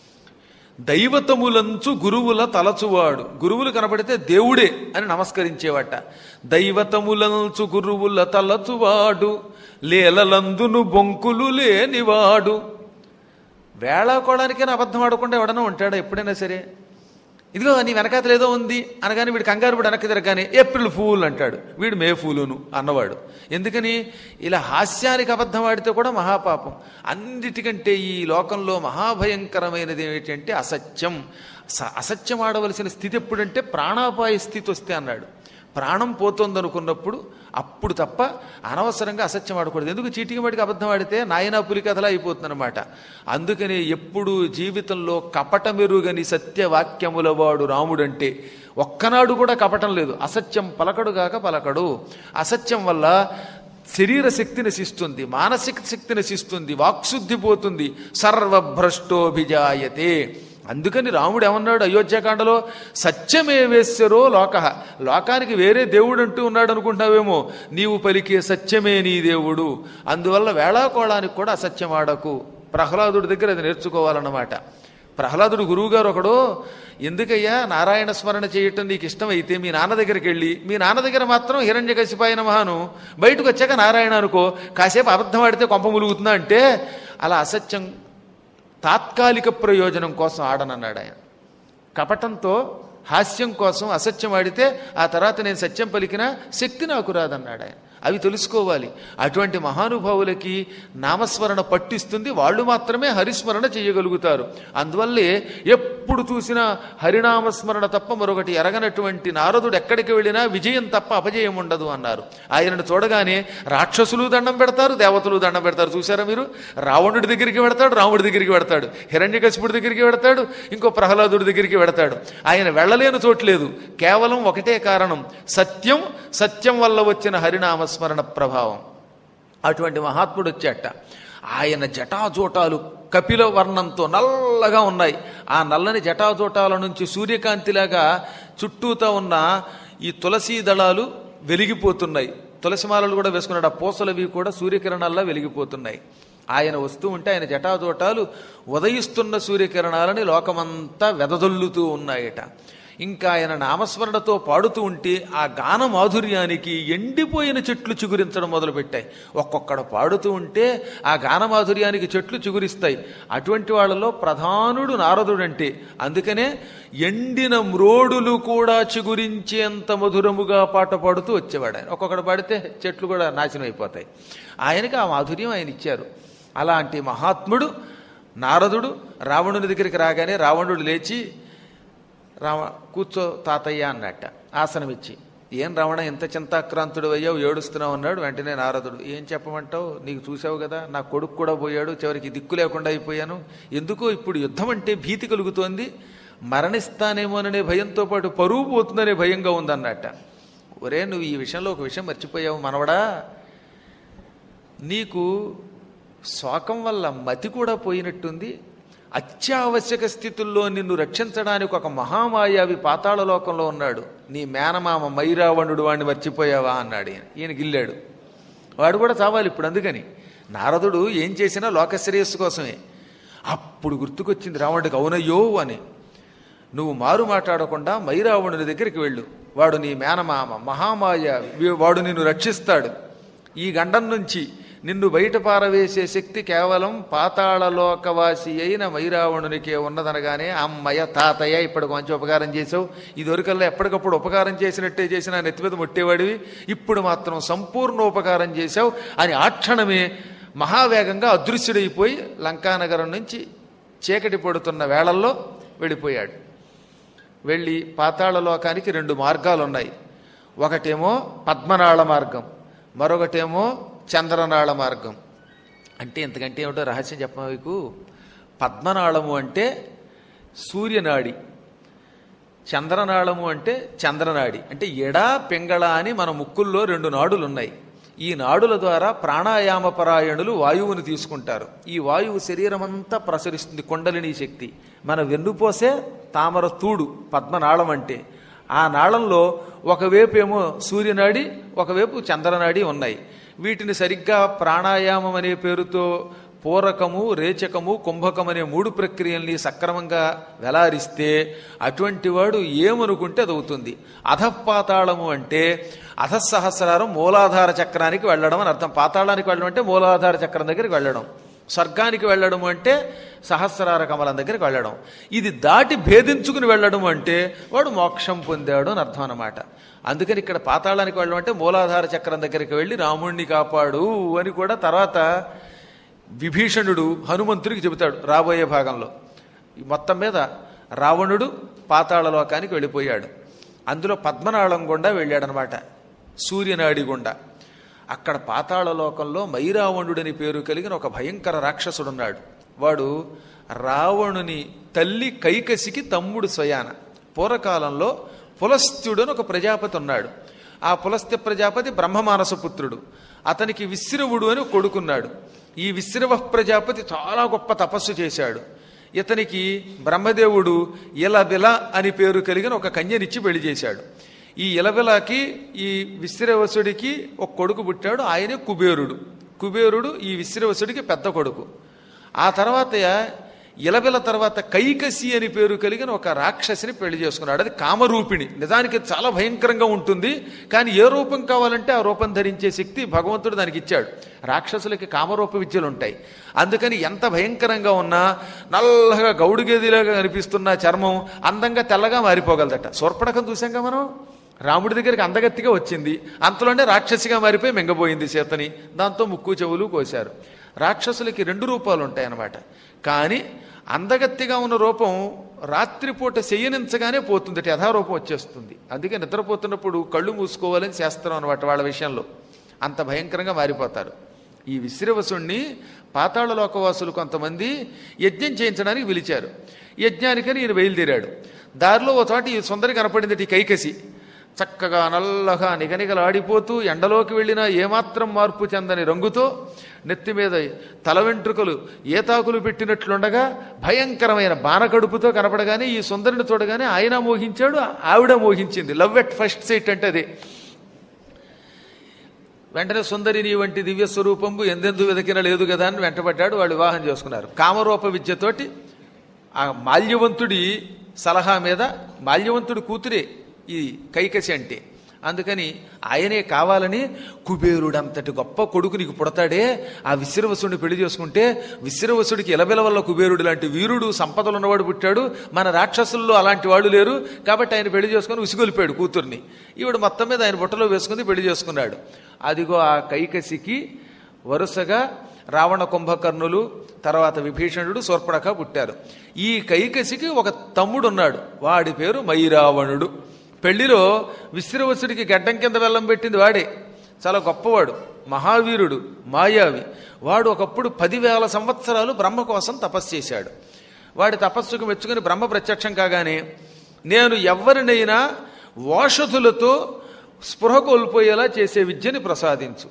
దైవతములంచు గురువుల తలచువాడు గురువులు కనబడితే దేవుడే అని నమస్కరించేవాట దైవతములంచు గురువుల తలచువాడు లేలలందును బొంకులు లేనివాడు వేళాకోవడానికైనా అబద్ధం ఆడకుండా ఎవడన్నా ఉంటాడా ఎప్పుడైనా సరే ఇదిగో నీ వెనకాతలు ఏదో ఉంది అనగానే వీడు కంగారు వీడు వెనక్కి తిరగగానే ఏప్రిల్ ఫూల్ అంటాడు వీడు మే ఫూలును అన్నవాడు ఎందుకని ఇలా హాస్యానికి అబద్ధం ఆడితే కూడా మహాపాపం అన్నిటికంటే ఈ లోకంలో మహాభయంకరమైనది ఏమిటంటే అసత్యం స- అసత్యం ఆడవలసిన స్థితి ఎప్పుడంటే ప్రాణాపాయ స్థితి వస్తే అన్నాడు ప్రాణం పోతోందనుకున్నప్పుడు అప్పుడు తప్ప అనవసరంగా అసత్యం ఆడకూడదు ఎందుకు చీటికి మటికి అబద్ధం ఆడితే నాయనా పులి కథలా అయిపోతుందన్నమాట అందుకని ఎప్పుడు జీవితంలో కపట మెరుగని సత్యవాక్యముల వాడు రాముడంటే ఒక్కనాడు కూడా కపటం లేదు అసత్యం పలకడుగాక పలకడు అసత్యం వల్ల శరీర శక్తి నశిస్తుంది మానసిక శక్తి నశిస్తుంది వాక్శుద్ధి పోతుంది సర్వభ్రష్టోభిజాయతే అందుకని రాముడు ఏమన్నాడు అయోధ్యకాండలో సత్యమేవేశ్వరో లోక లోకానికి వేరే దేవుడు అంటూ ఉన్నాడు అనుకుంటావేమో నీవు పలికే సత్యమే నీ దేవుడు అందువల్ల వేళాకోళానికి కూడా అసత్యం ఆడకు ప్రహ్లాదుడి దగ్గర అది నేర్చుకోవాలన్నమాట ప్రహ్లాదుడు గురువుగారు ఒకడు ఎందుకయ్యా నారాయణ స్మరణ చేయటం నీకు ఇష్టమైతే మీ నాన్న దగ్గరికి వెళ్ళి మీ నాన్న దగ్గర మాత్రం హిరణ్య కసిపాయన మహాను బయటకు వచ్చాక నారాయణ అనుకో కాసేపు అబద్ధం ఆడితే కొంప ములుగుతుందా అంటే అలా అసత్యం తాత్కాలిక ప్రయోజనం కోసం ఆడనన్నాడు ఆయన కపటంతో హాస్యం కోసం అసత్యం ఆడితే ఆ తర్వాత నేను సత్యం పలికినా శక్తి నాకు రాదన్నాడు ఆయన అవి తెలుసుకోవాలి అటువంటి మహానుభావులకి నామస్మరణ పట్టిస్తుంది వాళ్ళు మాత్రమే హరిస్మరణ చేయగలుగుతారు అందువల్లే ఎప్పుడు చూసినా హరినామస్మరణ తప్ప మరొకటి ఎరగనటువంటి నారదుడు ఎక్కడికి వెళ్ళినా విజయం తప్ప అపజయం ఉండదు అన్నారు ఆయనను చూడగానే రాక్షసులు దండం పెడతారు దేవతలు దండం పెడతారు చూసారా మీరు రావణుడి దగ్గరికి వెడతాడు రాముడి దగ్గరికి వెడతాడు హిరణ్యకశిపుడి దగ్గరికి వెడతాడు ఇంకో ప్రహ్లాదుడి దగ్గరికి వెడతాడు ఆయన వెళ్ళలేని చోట్లేదు కేవలం ఒకటే కారణం సత్యం సత్యం వల్ల వచ్చిన హరినామస్మరణ ప్రభావం అటువంటి మహాత్ముడు వచ్చాట ఆయన జటాజోటాలు కపిల వర్ణంతో నల్లగా ఉన్నాయి ఆ నల్లని జటాజోటాల నుంచి సూర్యకాంతిలాగా చుట్టూతా ఉన్న ఈ తులసీ దళాలు వెలిగిపోతున్నాయి తులసిమాలలు కూడా వేసుకున్నాడు ఆ పూసలవి కూడా సూర్యకిరణాల్లో వెలిగిపోతున్నాయి ఆయన వస్తూ ఉంటే ఆయన జటాజోటాలు ఉదయిస్తున్న సూర్యకిరణాలని లోకమంతా వెదజల్లుతూ ఉన్నాయట ఇంకా ఆయన నామస్మరణతో పాడుతూ ఉంటే ఆ గాన మాధుర్యానికి ఎండిపోయిన చెట్లు చిగురించడం మొదలుపెట్టాయి ఒక్కొక్కడ పాడుతూ ఉంటే ఆ గాన మాధుర్యానికి చెట్లు చిగురిస్తాయి అటువంటి వాళ్ళలో ప్రధానుడు నారదుడంటే అందుకనే ఎండిన మ్రోడులు కూడా చిగురించేంత మధురముగా పాట పాడుతూ వచ్చేవాడు ఆయన ఒక్కొక్కడు పాడితే చెట్లు కూడా నాశనం అయిపోతాయి ఆయనకి ఆ మాధుర్యం ఆయన ఇచ్చారు అలాంటి మహాత్ముడు నారదుడు రావణుని దగ్గరికి రాగానే రావణుడు లేచి రావ కూర్చో తాతయ్య అన్నట్ట ఆసనం ఇచ్చి ఏం రావణ ఎంత చింతాక్రాంతుడు అయ్యావు ఏడుస్తున్నావు అన్నాడు వెంటనే నారదుడు ఏం చెప్పమంటావు నీకు చూసావు కదా నా కొడుకు కూడా పోయాడు చివరికి దిక్కు లేకుండా అయిపోయాను ఎందుకో ఇప్పుడు యుద్ధం అంటే భీతి కలుగుతోంది మరణిస్తానేమోననే భయంతో పాటు పరువు పోతుందనే భయంగా ఉందన్నట్ట ఒరే నువ్వు ఈ విషయంలో ఒక విషయం మర్చిపోయావు మనవడా నీకు శోకం వల్ల మతి కూడా పోయినట్టుంది అత్యావశ్యక స్థితుల్లో నిన్ను రక్షించడానికి ఒక మహామాయావి పాతాళ లోకంలో ఉన్నాడు నీ మేనమామ మైరావణుడు వాడిని మర్చిపోయావా అన్నాడు ఈయన ఈయన గిల్లాడు వాడు కూడా చావాలి ఇప్పుడు అందుకని నారదుడు ఏం చేసినా లోకశ్రేయస్సు కోసమే అప్పుడు గుర్తుకొచ్చింది రావణుడికి అవునయ్యో అని నువ్వు మారు మాట్లాడకుండా మైరావణుని దగ్గరికి వెళ్ళు వాడు నీ మేనమామ మహామాయ వీ- వాడు నిన్ను రక్షిస్తాడు ఈ గండం నుంచి నిన్ను బయట పారవేసే శక్తి కేవలం పాతాళలోకవాసి అయిన మైరావణునికే ఉన్నదనగానే అమ్మయ్య తాతయ్య ఇప్పటికి మంచి ఉపకారం చేసావు ఇది వరకల్లా ఎప్పటికప్పుడు ఉపకారం చేసినట్టే చేసిన నెత్తి మీద ముట్టేవాడివి ఇప్పుడు మాత్రం సంపూర్ణ ఉపకారం చేశావు అని ఆ క్షణమే మహావేగంగా అదృశ్యుడైపోయి లంకానగరం నుంచి చీకటి పడుతున్న వేళల్లో వెళ్ళిపోయాడు వెళ్ళి పాతాళ లోకానికి రెండు మార్గాలు ఉన్నాయి ఒకటేమో పద్మనాళ మార్గం మరొకటేమో చంద్రనాళ మార్గం అంటే ఇంతకంటే ఏమిటో రహస్యం చెప్పమా మీకు పద్మనాళము అంటే సూర్యనాడి చంద్రనాళము అంటే చంద్రనాడి అంటే ఎడా పింగళ అని మన ముక్కుల్లో రెండు నాడులు ఉన్నాయి ఈ నాడుల ద్వారా ప్రాణాయామ పరాయణులు వాయువుని తీసుకుంటారు ఈ వాయువు శరీరం అంతా ప్రసరిస్తుంది కొండలిని శక్తి మన వెన్నుపోసే తామర తూడు పద్మనాళం అంటే ఆ నాళంలో ఒకవైపు ఏమో సూర్యనాడి ఒకవైపు చంద్రనాడి ఉన్నాయి వీటిని సరిగ్గా ప్రాణాయామం అనే పేరుతో పూరకము రేచకము కుంభకం అనే మూడు ప్రక్రియల్ని సక్రమంగా వెలారిస్తే అటువంటి వాడు ఏమనుకుంటే అది అవుతుంది అధపాతాళము అంటే అధసహస్రారం మూలాధార చక్రానికి వెళ్ళడం అని అర్థం పాతాళానికి వెళ్ళడం అంటే మూలాధార చక్రం దగ్గరికి వెళ్ళడం స్వర్గానికి వెళ్ళడం అంటే సహస్రార కమలం దగ్గరికి వెళ్ళడం ఇది దాటి భేదించుకుని వెళ్ళడం అంటే వాడు మోక్షం పొందాడు అని అర్థం అన్నమాట అందుకని ఇక్కడ పాతాళానికి వెళ్ళడం అంటే మూలాధార చక్రం దగ్గరికి వెళ్ళి రాముణ్ణి కాపాడు అని కూడా తర్వాత విభీషణుడు హనుమంతుడికి చెబుతాడు రాబోయే భాగంలో ఈ మొత్తం మీద రావణుడు పాతాళ లోకానికి వెళ్ళిపోయాడు అందులో పద్మనాళం గుండా వెళ్ళాడనమాట సూర్యనాడి గుండా అక్కడ పాతాళ లోకంలో మైరావణుడని పేరు కలిగిన ఒక భయంకర రాక్షసుడున్నాడు వాడు రావణుని తల్లి కైకసికి తమ్ముడు స్వయాన పూర్వకాలంలో పులస్త్యుడు అని ఒక ప్రజాపతి ఉన్నాడు ఆ పులస్త్య ప్రజాపతి బ్రహ్మమానస పుత్రుడు అతనికి విశ్రవుడు అని ఒక కొడుకున్నాడు ఈ విశ్రవ ప్రజాపతి చాలా గొప్ప తపస్సు చేశాడు ఇతనికి బ్రహ్మదేవుడు ఇలబిల అని పేరు కలిగిన ఒక కన్యనిచ్చి పెళ్లి చేశాడు ఈ ఇలబిలకి ఈ విశ్రవసుడికి ఒక కొడుకు పుట్టాడు ఆయనే కుబేరుడు కుబేరుడు ఈ విశ్రవసుడికి పెద్ద కొడుకు ఆ తర్వాత ఇలబిల తర్వాత కైకసి అని పేరు కలిగిన ఒక రాక్షసిని పెళ్లి చేసుకున్నాడు అది కామరూపిణి నిజానికి అది చాలా భయంకరంగా ఉంటుంది కానీ ఏ రూపం కావాలంటే ఆ రూపం ధరించే శక్తి భగవంతుడు దానికి ఇచ్చాడు రాక్షసులకి కామరూప విద్యలు ఉంటాయి అందుకని ఎంత భయంకరంగా ఉన్నా నల్లగా గౌడు గేదిలాగా కనిపిస్తున్న చర్మం అందంగా తెల్లగా మారిపోగలదట సోర్పడకం చూసాంగా మనం రాముడి దగ్గరికి అందగత్తిగా వచ్చింది అంతలోనే రాక్షసిగా మారిపోయి మింగబోయింది సీతని దాంతో ముక్కు చెవులు కోశారు రాక్షసులకి రెండు రూపాలు ఉంటాయి అన్నమాట కానీ అందగత్తిగా ఉన్న రూపం రాత్రిపూట చెయ్యనించగానే పోతుంది యథారూపం వచ్చేస్తుంది అందుకే నిద్రపోతున్నప్పుడు కళ్ళు మూసుకోవాలని చేస్తాం అనమాట వాళ్ళ విషయంలో అంత భయంకరంగా మారిపోతారు ఈ విశ్రవసుణ్ణి పాతాళ లోకవాసులు కొంతమంది యజ్ఞం చేయించడానికి పిలిచారు యజ్ఞానికని ఈయన బయలుదేరాడు దారిలో ఓ చోట ఈ సుందరి కనపడింది ఈ కైకసి చక్కగా నల్లగా నిగనిగలాడిపోతూ ఎండలోకి వెళ్ళినా ఏమాత్రం మార్పు చెందని రంగుతో నెత్తి మీద తల వెంట్రుకలు ఏతాకులు పెట్టినట్లుండగా భయంకరమైన బాణకడుపుతో కనపడగానే ఈ సుందరిని చూడగానే ఆయన మోహించాడు ఆవిడ మోహించింది లవ్ ఎట్ ఫస్ట్ సైట్ అంటే అదే వెంటనే సుందరిని వంటి దివ్య స్వరూపంబు ఎందెందు వెదకిన లేదు కదా అని వెంటబడ్డాడు వాళ్ళు వివాహం చేసుకున్నారు కామరూప విద్యతోటి ఆ మాల్యవంతుడి సలహా మీద మాల్యవంతుడి కూతురే ఈ కైకసి అంటే అందుకని ఆయనే కావాలని కుబేరుడంతటి గొప్ప కొడుకు నీకు పుడతాడే ఆ విశ్రవసుడిని పెళ్లి చేసుకుంటే విశ్రవసుడికి ఇలబెల వల్ల కుబేరుడు లాంటి వీరుడు సంపదలు ఉన్నవాడు పుట్టాడు మన రాక్షసుల్లో అలాంటి వాళ్ళు లేరు కాబట్టి ఆయన పెళ్లి చేసుకుని ఉసిగొలిపాడు కూతుర్ని ఈవిడ మొత్తం మీద ఆయన బుట్టలో వేసుకుని పెళ్లి చేసుకున్నాడు అదిగో ఆ కైకసికి వరుసగా రావణ కుంభకర్ణులు తర్వాత విభీషణుడు శూర్పణఖ పుట్టారు ఈ కైకసికి ఒక తమ్ముడు ఉన్నాడు వాడి పేరు మైరావణుడు పెళ్లిలో విశ్రవసుడికి గడ్డం కింద బెల్లం పెట్టింది వాడే చాలా గొప్పవాడు మహావీరుడు మాయావి వాడు ఒకప్పుడు పదివేల సంవత్సరాలు బ్రహ్మ కోసం తపస్సు చేశాడు వాడి తపస్సుకు మెచ్చుకుని బ్రహ్మ ప్రత్యక్షం కాగానే నేను ఎవరినైనా ఓషధులతో స్పృహ కోల్పోయేలా చేసే విద్యని ప్రసాదించు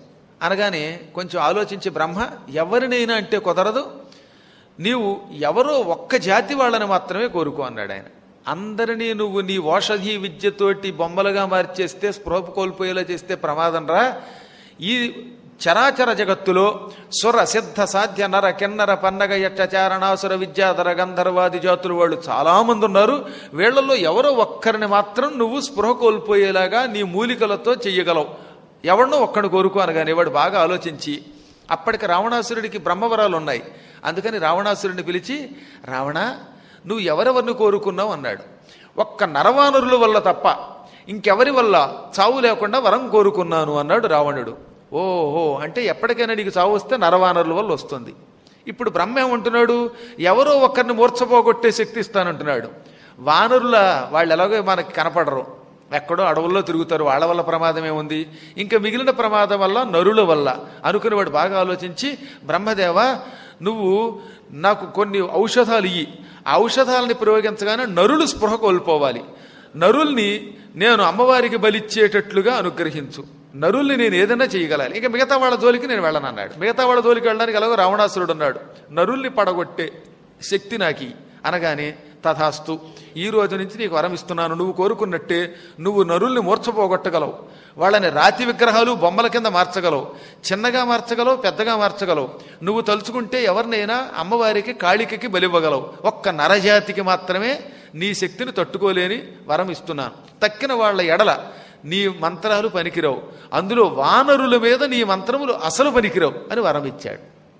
అనగానే కొంచెం ఆలోచించి బ్రహ్మ ఎవరినైనా అంటే కుదరదు నీవు ఎవరో ఒక్క జాతి వాళ్ళని మాత్రమే కోరుకో అన్నాడు ఆయన అందరినీ నువ్వు నీ ఓషధి విద్యతోటి బొమ్మలుగా మార్చేస్తే స్పృహ కోల్పోయేలా చేస్తే ప్రమాదం రా ఈ చరాచర జగత్తులో సుర సిద్ధ సాధ్య నర కిన్నర పన్నగ యక్ష చారణాసుర విద్యాధర గంధర్వాది జాతులు వాళ్ళు చాలామంది ఉన్నారు వీళ్ళల్లో ఎవరో ఒక్కరిని మాత్రం నువ్వు స్పృహ కోల్పోయేలాగా నీ మూలికలతో చెయ్యగలవు ఎవరినో ఒక్కడిని కోరుకో అనగానే వాడు బాగా ఆలోచించి అప్పటికి రావణాసురుడికి బ్రహ్మవరాలు ఉన్నాయి అందుకని రావణాసురుడిని పిలిచి రావణ నువ్వు ఎవరెవరిని కోరుకున్నావు అన్నాడు ఒక్క నరవానరుల వల్ల తప్ప ఇంకెవరి వల్ల చావు లేకుండా వరం కోరుకున్నాను అన్నాడు రావణుడు ఓహో అంటే ఎప్పటికైనా నీకు చావు వస్తే నరవానరుల వల్ల వస్తుంది ఇప్పుడు బ్రహ్మ ఏమంటున్నాడు ఎవరో ఒక్కరిని మూర్చపోగొట్టే శక్తి ఇస్తానంటున్నాడు వానరుల వాళ్ళు ఎలాగో మనకి కనపడరు ఎక్కడో అడవుల్లో తిరుగుతారు వాళ్ళ వల్ల ప్రమాదం ఏముంది ఇంకా మిగిలిన ప్రమాదం వల్ల నరుల వల్ల అనుకుని వాడు బాగా ఆలోచించి బ్రహ్మదేవ నువ్వు నాకు కొన్ని ఔషధాలు ఇయ్యి ఆ ఔషధాలని ప్రయోగించగానే నరులు స్పృహ కోల్పోవాలి నరుల్ని నేను అమ్మవారికి బలిచ్చేటట్లుగా అనుగ్రహించు నరుల్ని నేను ఏదైనా చేయగలాలి ఇక మిగతా వాళ్ళ జోలికి నేను వెళ్ళను అన్నాడు మిగతా వాళ్ళ జోలికి వెళ్ళడానికి ఎలాగో రావణాసురుడు అన్నాడు నరుల్ని పడగొట్టే శక్తి నాకి అనగానే తథాస్తు ఈ రోజు నుంచి నీకు వరం ఇస్తున్నాను నువ్వు కోరుకున్నట్టే నువ్వు నరుల్ని మూర్చపోగొట్టగలవు వాళ్ళని రాతి విగ్రహాలు బొమ్మల కింద మార్చగలవు చిన్నగా మార్చగలవు పెద్దగా మార్చగలవు నువ్వు తలుచుకుంటే ఎవరినైనా అమ్మవారికి కాళికకి బలివ్వగలవు ఒక్క నరజాతికి మాత్రమే నీ శక్తిని తట్టుకోలేని వరం ఇస్తున్నాను తక్కిన వాళ్ళ ఎడల నీ మంత్రాలు పనికిరావు అందులో వానరుల మీద నీ మంత్రములు అసలు పనికిరావు అని వరం ఇచ్చాడు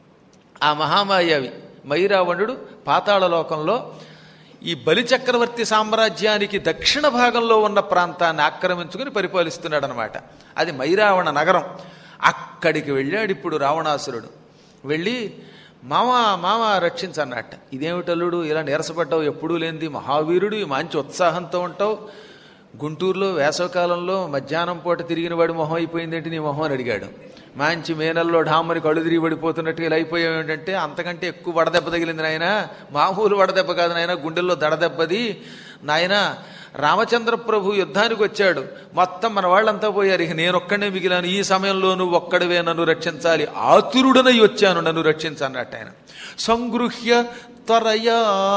ఆ మహామాయావి మైరావణుడు పాతాళ లోకంలో ఈ బలిచక్రవర్తి సామ్రాజ్యానికి దక్షిణ భాగంలో ఉన్న ప్రాంతాన్ని ఆక్రమించుకుని పరిపాలిస్తున్నాడు అనమాట అది మైరావణ నగరం అక్కడికి వెళ్ళాడు ఇప్పుడు రావణాసురుడు వెళ్ళి మామా మామ రక్షించన్నట్ట ఇదేమిటల్లుడు ఇలా నీరసపడ్డావు ఎప్పుడూ లేనిది మహావీరుడు ఈ మంచి ఉత్సాహంతో ఉంటావు గుంటూరులో వేసవకాలంలో మధ్యాహ్నం పూట తిరిగిన వాడి మొహం అయిపోయిందేంటి నీ మొహం అని అడిగాడు మంచి మేనల్లో ఢామని కళ్ళు తిరిగి పడిపోతున్నట్టుగా ఇలా అయిపోయావు ఏంటంటే అంతకంటే ఎక్కువ వడదెబ్బ తగిలింది నాయన మామూలు వడదెబ్బ కాదు నాయన గుండెల్లో దడదెబ్బది నాయన రామచంద్ర ప్రభు యుద్ధానికి వచ్చాడు మొత్తం మన వాళ్ళంతా పోయారు ఇక నేను ఒక్కడే మిగిలాను ఈ సమయంలో నువ్వు ఒక్కడివే నన్ను రక్షించాలి ఆతురుడనై వచ్చాను నన్ను రక్షించన్నట్టు ఆయన సంగృహ్య త్వరయా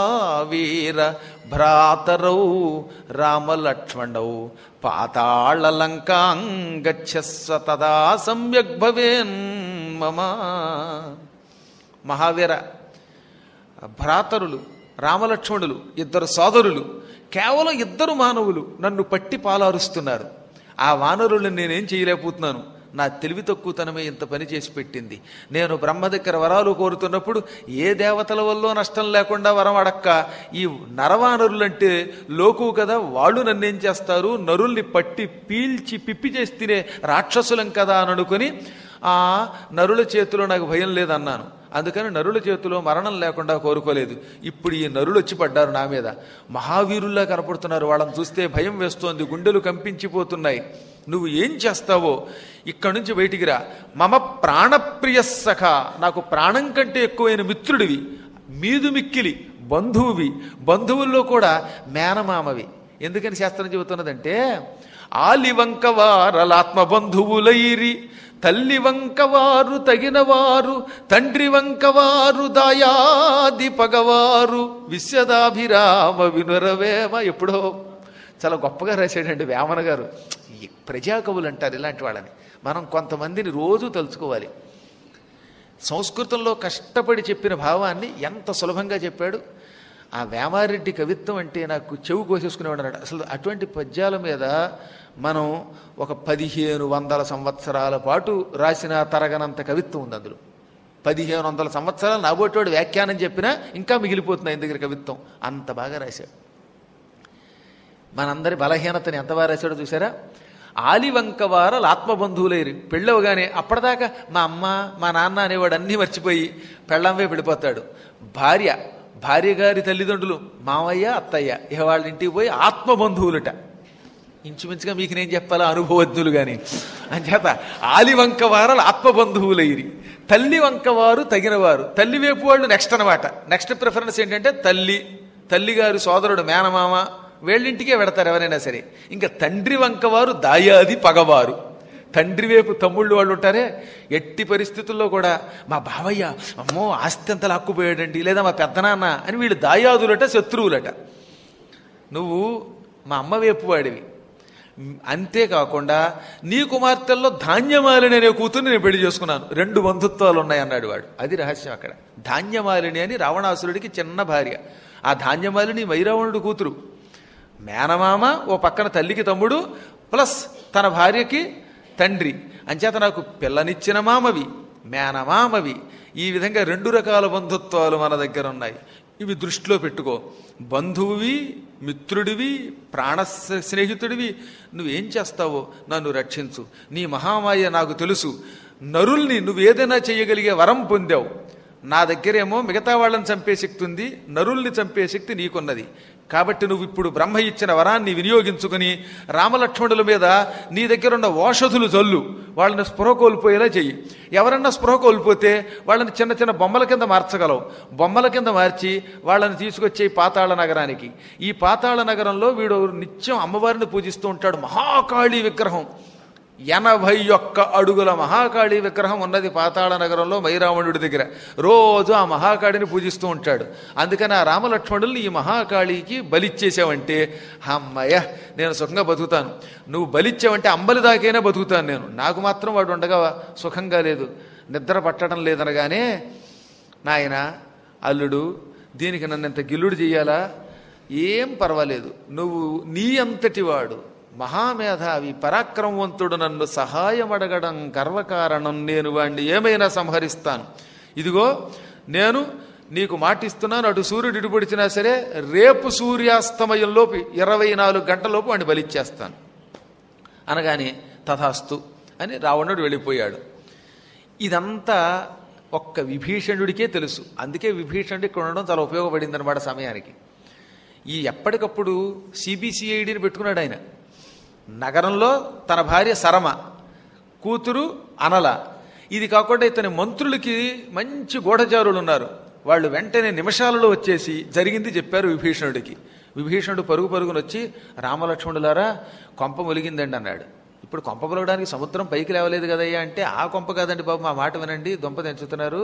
వీర భ్రాతరౌ రామలక్ష్మణౌ పాతాళలంకాం గచ్చస్వ తదా సమ్యక్ భవేన్ మమ మహావీర భ్రాతరులు రామలక్ష్మణులు ఇద్దరు సోదరులు కేవలం ఇద్దరు మానవులు నన్ను పట్టి పాలారుస్తున్నారు ఆ వానరులను నేనేం చేయలేకపోతున్నాను నా తెలివి తక్కువతనమే ఇంత పని చేసి పెట్టింది నేను బ్రహ్మ దగ్గర వరాలు కోరుతున్నప్పుడు ఏ దేవతల వల్ల నష్టం లేకుండా వరం అడక్క ఈ నరవానరులంటే లోకు కదా వాళ్ళు నన్నేం చేస్తారు నరుల్ని పట్టి పీల్చి పిప్పి చేసి తినే రాక్షసులం కదా అని అనుకుని ఆ నరుల చేతిలో నాకు భయం లేదన్నాను అందుకని నరుల చేతిలో మరణం లేకుండా కోరుకోలేదు ఇప్పుడు ఈ నరులు వచ్చి పడ్డారు నా మీద మహావీరుల్లా కనపడుతున్నారు వాళ్ళని చూస్తే భయం వేస్తోంది గుండెలు కంపించిపోతున్నాయి నువ్వు ఏం చేస్తావో ఇక్కడి నుంచి బయటికి రా మమ ప్రాణప్రియ సఖ నాకు ప్రాణం కంటే ఎక్కువైన మిత్రుడివి మీదు మిక్కిలి బంధువువి బంధువుల్లో కూడా మేనమామవి ఎందుకని శాస్త్రం చెబుతున్నదంటే ఆలివంకవారలాత్మ బంధువులైరి తల్లి వంకవారు తగినవారు తండ్రి వంకవారు దాయాది పగవారు విశ్వదాభిరామ వినురవేమ ఎప్పుడో చాలా గొప్పగా రాశాడండి వేమన గారు ఈ ప్రజాకవులు అంటారు ఇలాంటి వాళ్ళని మనం కొంతమందిని రోజు తలుచుకోవాలి సంస్కృతంలో కష్టపడి చెప్పిన భావాన్ని ఎంత సులభంగా చెప్పాడు ఆ వేమారెడ్డి కవిత్వం అంటే నాకు చెవు కోసేసుకునేవాడు అన్నాడు అసలు అటువంటి పద్యాల మీద మనం ఒక పదిహేను వందల సంవత్సరాల పాటు రాసిన తరగనంత కవిత్వం ఉంది అందులో పదిహేను వందల సంవత్సరాలు నాబోటివాడు వ్యాఖ్యానం చెప్పినా ఇంకా మిగిలిపోతుంది ఆయన దగ్గర కవిత్వం అంత బాగా రాశాడు మనందరి బలహీనతని ఎంత బాగా రాశాడో చూసారా ఆలివంకవారలు ఆత్మబంధువులేరు పెళ్ళవగానే అప్పటిదాకా మా అమ్మ మా నాన్న అనేవాడు అన్నీ మర్చిపోయి పెళ్ళంవే వెళ్ళిపోతాడు భార్య భార్య గారి తల్లిదండ్రులు మావయ్య అత్తయ్య ఇక వాళ్ళ ఇంటికి పోయి ఆత్మబంధువులుట ఇంచుమించుగా మీకు నేను చెప్పాలా అనుభవజ్ఞులు కానీ అంచేత ఆలి వంక వారలు ఆత్మబంధువులైరి తల్లి వంకవారు తగినవారు తల్లి వైపు వాళ్ళు నెక్స్ట్ అనమాట నెక్స్ట్ ప్రిఫరెన్స్ ఏంటంటే తల్లి తల్లిగారి సోదరుడు మేనమామ వీళ్ళింటికే పెడతారు ఎవరైనా సరే ఇంకా తండ్రి వంకవారు దాయాది పగవారు తండ్రి వైపు తమ్ముళ్ళు వాళ్ళు ఉంటారే ఎట్టి పరిస్థితుల్లో కూడా మా బావయ్య అమ్మో ఆస్తి అంతా లాక్కుపోయాడండి లేదా మా పెద్దనాన్న అని వీళ్ళు దాయాదులట శత్రువులట నువ్వు మా అమ్మ వైపు వాడివి అంతేకాకుండా నీ కుమార్తెల్లో ధాన్యమాలిని అనే కూతురు నేను పెళ్లి చేసుకున్నాను రెండు బంధుత్వాలు ఉన్నాయన్నాడు వాడు అది రహస్యం అక్కడ ధాన్యమాలిని అని రావణాసురుడికి చిన్న భార్య ఆ ధాన్యమాలిని మైరావణుడి కూతురు మేనమామ ఓ పక్కన తల్లికి తమ్ముడు ప్లస్ తన భార్యకి తండ్రి అంచేత నాకు పిల్లనిచ్చిన మామవి మేనమామవి ఈ విధంగా రెండు రకాల బంధుత్వాలు మన దగ్గర ఉన్నాయి ఇవి దృష్టిలో పెట్టుకో బంధువువి మిత్రుడివి ప్రాణ స్నేహితుడివి నువ్వేం చేస్తావో నన్ను రక్షించు నీ మహామాయ నాకు తెలుసు నరుల్ని నువ్వేదైనా చేయగలిగే వరం పొందావు నా దగ్గరేమో మిగతా వాళ్ళని చంపే శక్తి ఉంది నరుల్ని చంపే శక్తి నీకున్నది కాబట్టి నువ్వు ఇప్పుడు బ్రహ్మ ఇచ్చిన వరాన్ని వినియోగించుకుని రామలక్ష్మణుల మీద నీ దగ్గర ఉన్న ఓషధులు జల్లు వాళ్ళని స్పృహ కోల్పోయేలా చెయ్యి ఎవరన్నా స్పృహ కోల్పోతే వాళ్ళని చిన్న చిన్న బొమ్మల కింద మార్చగలవు బొమ్మల కింద మార్చి వాళ్ళని తీసుకొచ్చే పాతాళ నగరానికి ఈ పాతాళ నగరంలో వీడు నిత్యం అమ్మవారిని పూజిస్తూ ఉంటాడు మహాకాళీ విగ్రహం ఎనభై ఒక్క అడుగుల మహాకాళి విగ్రహం ఉన్నది పాతాళ నగరంలో మైరావణుడి దగ్గర రోజు ఆ మహాకాళిని పూజిస్తూ ఉంటాడు అందుకని ఆ రామలక్ష్మణుల్ని ఈ మహాకాళికి బలిచ్చేసావంటే అమ్మయ్య నేను సుఖంగా బతుకుతాను నువ్వు బలిచ్చావంటే అంబలి దాకైనా బతుకుతాను నేను నాకు మాత్రం వాడు ఉండగా సుఖంగా లేదు నిద్ర పట్టడం లేదనగానే నాయన అల్లుడు దీనికి నన్ను ఇంత గిల్లుడు చెయ్యాలా ఏం పర్వాలేదు నువ్వు నీ అంతటి వాడు మహామేధావి పరాక్రమవంతుడు నన్ను సహాయం అడగడం గర్వకారణం నేను వాణ్ణి ఏమైనా సంహరిస్తాను ఇదిగో నేను నీకు మాటిస్తున్నాను అటు సూర్యుడు ఇటుపడిచినా సరే రేపు సూర్యాస్తమయంలోపు ఇరవై నాలుగు గంటలలోపు వాడిని బలిచ్చేస్తాను అనగానే తథాస్తు అని రావణుడు వెళ్ళిపోయాడు ఇదంతా ఒక్క విభీషణుడికే తెలుసు అందుకే విభీషణుడు ఇక్కడ ఉండడం చాలా ఉపయోగపడింది అనమాట సమయానికి ఈ ఎప్పటికప్పుడు సిబిసిఐడిని పెట్టుకున్నాడు ఆయన నగరంలో తన భార్య సరమ కూతురు అనల ఇది కాకుండా ఇతని మంత్రులకి మంచి గూఢచారులు ఉన్నారు వాళ్ళు వెంటనే నిమిషాలలో వచ్చేసి జరిగింది చెప్పారు విభీషణుడికి విభీషణుడు పరుగు పరుగున వచ్చి రామలక్ష్మణులారా కొంప మొలిగిందండి అన్నాడు ఇప్పుడు కొంప మొలగడానికి సముద్రం పైకి లేవలేదు కదయ్యా అంటే ఆ కొంప కాదండి బాబు మా మాట వినండి దొంప తెంచుతున్నారు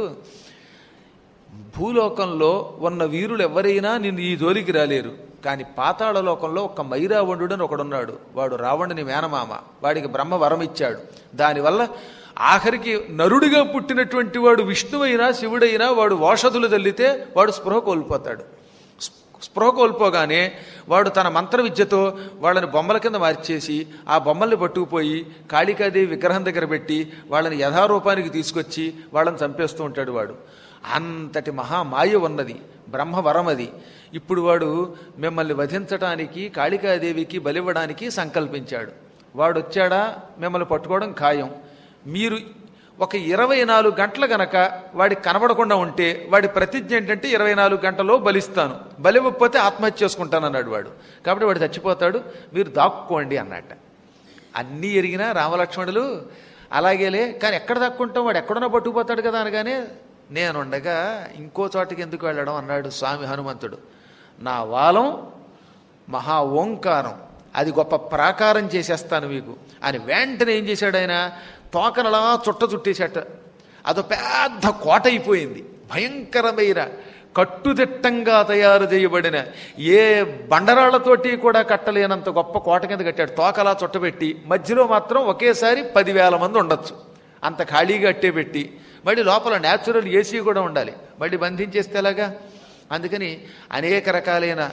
భూలోకంలో ఉన్న వీరులు ఎవరైనా నిన్ను ఈ జోలికి రాలేరు కానీ పాతాళ లోకంలో ఒక మైరావణుడు అని ఒకడున్నాడు వాడు రావణుని మేనమామ వాడికి బ్రహ్మ వరం ఇచ్చాడు దానివల్ల ఆఖరికి నరుడిగా పుట్టినటువంటి వాడు విష్ణువైనా శివుడైనా వాడు ఓషధులు తల్లితే వాడు స్పృహ కోల్పోతాడు స్పృహ కోల్పోగానే వాడు తన మంత్ర విద్యతో వాళ్ళని బొమ్మల కింద మార్చేసి ఆ బొమ్మల్ని పట్టుకుపోయి కాళికాదేవి విగ్రహం దగ్గర పెట్టి వాళ్ళని యథారూపానికి తీసుకొచ్చి వాళ్ళని చంపేస్తూ ఉంటాడు వాడు అంతటి మహామాయ ఉన్నది బ్రహ్మవరం అది ఇప్పుడు వాడు మిమ్మల్ని వధించటానికి కాళికాదేవికి బలివ్వడానికి సంకల్పించాడు వాడు వచ్చాడా మిమ్మల్ని పట్టుకోవడం ఖాయం మీరు ఒక ఇరవై నాలుగు గంటల గనక వాడికి కనబడకుండా ఉంటే వాడి ప్రతిజ్ఞ ఏంటంటే ఇరవై నాలుగు గంటలో బలిస్తాను బలివ్వకపోతే ఆత్మహత్య చేసుకుంటాను అన్నాడు వాడు కాబట్టి వాడు చచ్చిపోతాడు మీరు దాక్కోండి అన్నట్ట అన్నీ ఎరిగినా రామలక్ష్మణులు అలాగేలే కానీ ఎక్కడ దాక్కుంటాం వాడు ఎక్కడున్నా పట్టుకుపోతాడు కదా అనగానే నేనుండగా ఇంకో చోటికి ఎందుకు వెళ్ళడం అన్నాడు స్వామి హనుమంతుడు నా వాలం మహా ఓంకారం అది గొప్ప ప్రాకారం చేసేస్తాను మీకు అని వెంటనే ఏం చేశాడు ఆయన తోకనలా చుట్ట చుట్టేసేట అదో పెద్ద కోట అయిపోయింది భయంకరమైన కట్టుదిట్టంగా తయారు చేయబడిన ఏ బండరాళ్లతోటి కూడా కట్టలేనంత గొప్ప కోట కింద కట్టాడు తోకలా చుట్టబెట్టి మధ్యలో మాత్రం ఒకేసారి పదివేల మంది ఉండొచ్చు అంత ఖాళీగా అట్టే పెట్టి మళ్ళీ లోపల న్యాచురల్ ఏసీ కూడా ఉండాలి మళ్ళీ బంధించేస్తే ఎలాగా అందుకని అనేక రకాలైన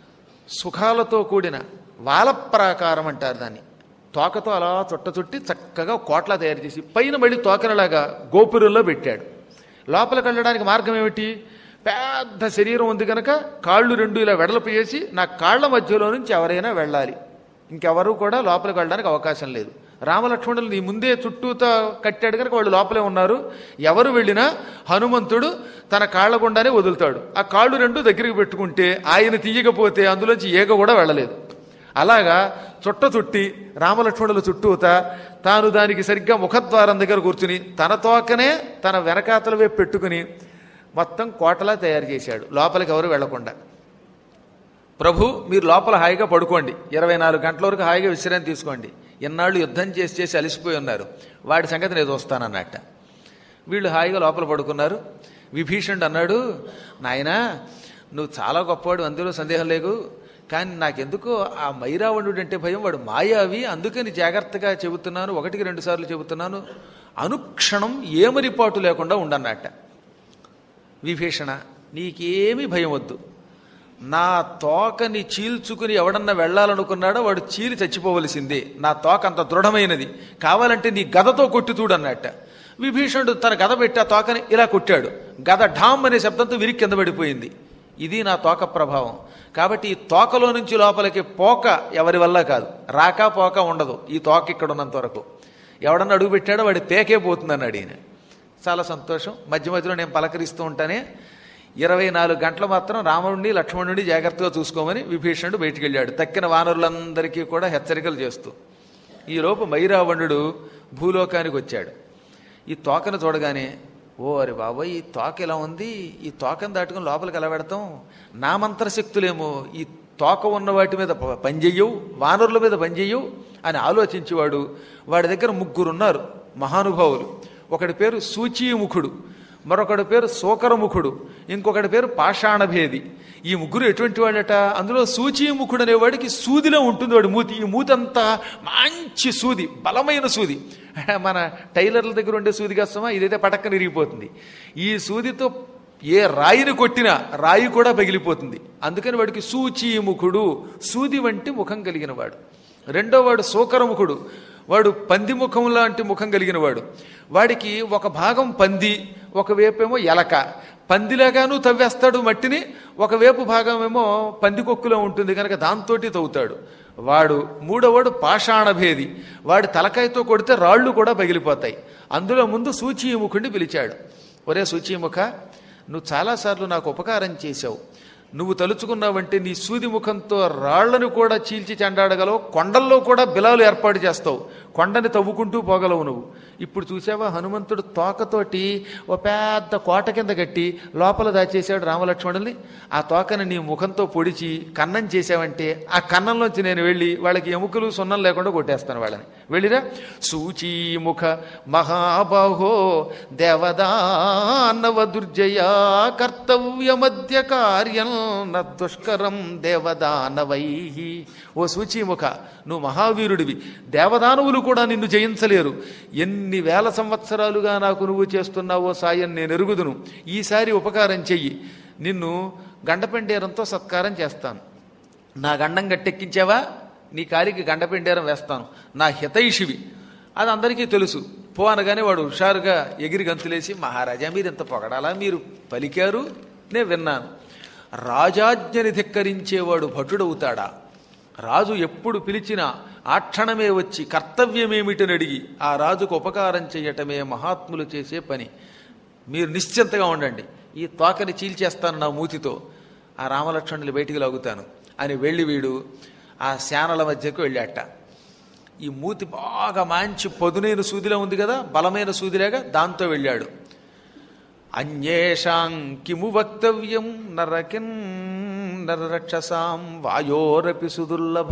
సుఖాలతో కూడిన వాలప్రాకారం అంటారు దాన్ని తోకతో అలా చుట్ట చుట్టి చక్కగా కోట్ల తయారు చేసి పైన మళ్ళీ తోకనలాగా గోపురంలో పెట్టాడు లోపలికి వెళ్ళడానికి మార్గం ఏమిటి పెద్ద శరీరం ఉంది కనుక కాళ్ళు రెండు ఇలా వెడల్పు చేసి నా కాళ్ళ మధ్యలో నుంచి ఎవరైనా వెళ్ళాలి ఇంకెవరు కూడా లోపలికి వెళ్ళడానికి అవకాశం లేదు రామలక్ష్మణులు నీ ముందే చుట్టూతో కట్టాడు కనుక వాళ్ళు లోపలే ఉన్నారు ఎవరు వెళ్ళినా హనుమంతుడు తన కాళ్ళ గుండానే వదులుతాడు ఆ కాళ్ళు రెండు దగ్గరికి పెట్టుకుంటే ఆయన తీయకపోతే అందులోంచి ఏగ కూడా వెళ్ళలేదు అలాగా చుట్ట చుట్టి రామలక్ష్మణుల చుట్టూత తాను దానికి సరిగ్గా ముఖద్వారం దగ్గర కూర్చుని తన తోకనే తన వెనకాతల వైపు పెట్టుకుని మొత్తం కోటలా తయారు చేశాడు లోపలికి ఎవరు వెళ్లకుండా ప్రభు మీరు లోపల హాయిగా పడుకోండి ఇరవై నాలుగు గంటల వరకు హాయిగా విశ్రాంతి తీసుకోండి ఎన్నాళ్ళు యుద్ధం చేసి చేసి అలసిపోయి ఉన్నారు వాడి సంగతి నేను చూస్తానన్నట్ట వీళ్ళు హాయిగా లోపల పడుకున్నారు విభీషణుడు అన్నాడు నాయనా నువ్వు చాలా గొప్పవాడు అందులో సందేహం లేదు కానీ నాకెందుకో ఆ మైరావణుడు అంటే భయం వాడు మాయావి అందుకని జాగ్రత్తగా చెబుతున్నాను ఒకటికి రెండు సార్లు చెబుతున్నాను అనుక్షణం ఏమరిపాటు లేకుండా ఉండన్నట్ట విభీషణ నీకేమీ భయం వద్దు నా తోకని చీల్చుకుని ఎవడన్నా వెళ్ళాలనుకున్నాడో వాడు చీలి చచ్చిపోవలసిందే నా తోక అంత దృఢమైనది కావాలంటే నీ గదతో కొట్టి చూడు అన్నట్ట విభీషణుడు తన గద పెట్టి ఆ తోకని ఇలా కొట్టాడు గద ఢామ్ అనే శబ్దంతో విరిగి కింద పడిపోయింది ఇది నా తోక ప్రభావం కాబట్టి ఈ తోకలో నుంచి లోపలికి పోక ఎవరి వల్ల కాదు రాక పోక ఉండదు ఈ తోక ఇక్కడ ఉన్నంత వరకు ఎవడన్నా అడుగు పెట్టాడో వాడి పేకే పోతుందన్నాడు ఈయన చాలా సంతోషం మధ్య మధ్యలో నేను పలకరిస్తూ ఉంటానే ఇరవై నాలుగు గంటలు మాత్రం రాముడిని లక్ష్మణుడిని జాగ్రత్తగా చూసుకోమని విభీషణుడు బయటికి వెళ్ళాడు తక్కిన వానరులందరికీ కూడా హెచ్చరికలు చేస్తూ ఈలోపు మైరావణుడు భూలోకానికి వచ్చాడు ఈ తోకను చూడగానే ఓ అరే బాబాయ్ ఈ తోక ఇలా ఉంది ఈ తోకను దాటుకుని లోపలికి ఎలా పెడతాం నా మంత్రశక్తులేమో ఈ తోక ఉన్న వాటి మీద ప- పనిచెయ్యవు వానరుల మీద పనిచెయ్యవు అని ఆలోచించేవాడు వాడి దగ్గర ముగ్గురు ఉన్నారు మహానుభావులు ఒకడి పేరు సూచీముఖుడు మరొకడి పేరు సోకరముఖుడు ఇంకొకటి పేరు పాషాణభేది ఈ ముగ్గురు ఎటువంటి వాడట అందులో సూచీముఖుడు అనేవాడికి సూదిలో ఉంటుంది వాడి మూతి ఈ మూతి అంతా మంచి సూది బలమైన సూది మన టైలర్ల దగ్గర ఉండే సూది కష్టమా ఇదైతే పటక్కన ఇరిగిపోతుంది ఈ సూదితో ఏ రాయిని కొట్టినా రాయి కూడా పగిలిపోతుంది అందుకని వాడికి సూచీముఖుడు సూది వంటి ముఖం కలిగిన వాడు రెండో వాడు సోకరముఖుడు వాడు పంది ముఖం లాంటి ముఖం కలిగిన వాడు వాడికి ఒక భాగం పంది ఒకవైపేమో ఎలక పందిలాగాను తవ్వేస్తాడు మట్టిని ఒకవైపు భాగం ఏమో పందికొక్కులో ఉంటుంది కనుక దాంతోటి తవ్వుతాడు వాడు మూడోవాడు పాషాణభేది వాడి తలకాయతో కొడితే రాళ్ళు కూడా పగిలిపోతాయి అందులో ముందు సూచీముఖుడిని పిలిచాడు ఒరే సూచీముఖ నువ్వు చాలాసార్లు నాకు ఉపకారం చేశావు నువ్వు తలుచుకున్నావంటే నీ సూది ముఖంతో రాళ్లను కూడా చీల్చి చెండాడగలవు కొండల్లో కూడా బిలాలు ఏర్పాటు చేస్తావు కొండని తవ్వుకుంటూ పోగలవు నువ్వు ఇప్పుడు చూసావా హనుమంతుడు తోకతోటి ఓ పెద్ద కోట కింద కట్టి లోపల దాచేశాడు రామలక్ష్మణుల్ని ఆ తోకని నీ ముఖంతో పొడిచి కన్నం చేసావంటే ఆ కన్నంలోంచి నేను వెళ్ళి వాళ్ళకి ఎముకలు సున్నం లేకుండా కొట్టేస్తాను వాళ్ళని వెళ్ళిరా సూచీముఖ మహాబాహో దేవదానవ దుర్జయా కర్తవ్యమధ్య కార్యం నదుష్కరం దేవదానవై ఓ సూచీముఖ నువ్వు మహావీరుడివి దేవదానవులు కూడా నిన్ను జయించలేరు ఎన్ని వేల సంవత్సరాలుగా నాకు నువ్వు చేస్తున్నావో సాయం నేను ఎరుగుదును ఈసారి ఉపకారం చెయ్యి నిన్ను గండపెండేరంతో సత్కారం చేస్తాను నా గండం గట్టెక్కించావా నీ కాలికి గండపెండేరం వేస్తాను నా హితైషివి అది అందరికీ తెలుసు పో అనగానే వాడు హుషారుగా ఎగిరి గంతులేసి మహారాజా మీరు ఇంత పొగడాలా మీరు పలికారు నే విన్నాను రాజాజ్ఞని ధిక్కరించేవాడు భటుడవుతాడా రాజు ఎప్పుడు పిలిచినా ఆ క్షణమే వచ్చి కర్తవ్యమేమిటని అడిగి ఆ రాజుకు ఉపకారం చేయటమే మహాత్ములు చేసే పని మీరు నిశ్చింతగా ఉండండి ఈ తోకని చీల్చేస్తాను నా మూతితో ఆ రామలక్ష్మణులు బయటికి లాగుతాను అని వెళ్ళి వీడు ఆ శానల మధ్యకు వెళ్ళాట ఈ మూతి బాగా మంచి పదునైన సూదిలో ఉంది కదా బలమైన సూదిలాగా దాంతో వెళ్ళాడు అన్యేషాం కిము వక్తవ్యం నరకిన్ నరరక్షసాం వాయోరపి సుదుర్లభ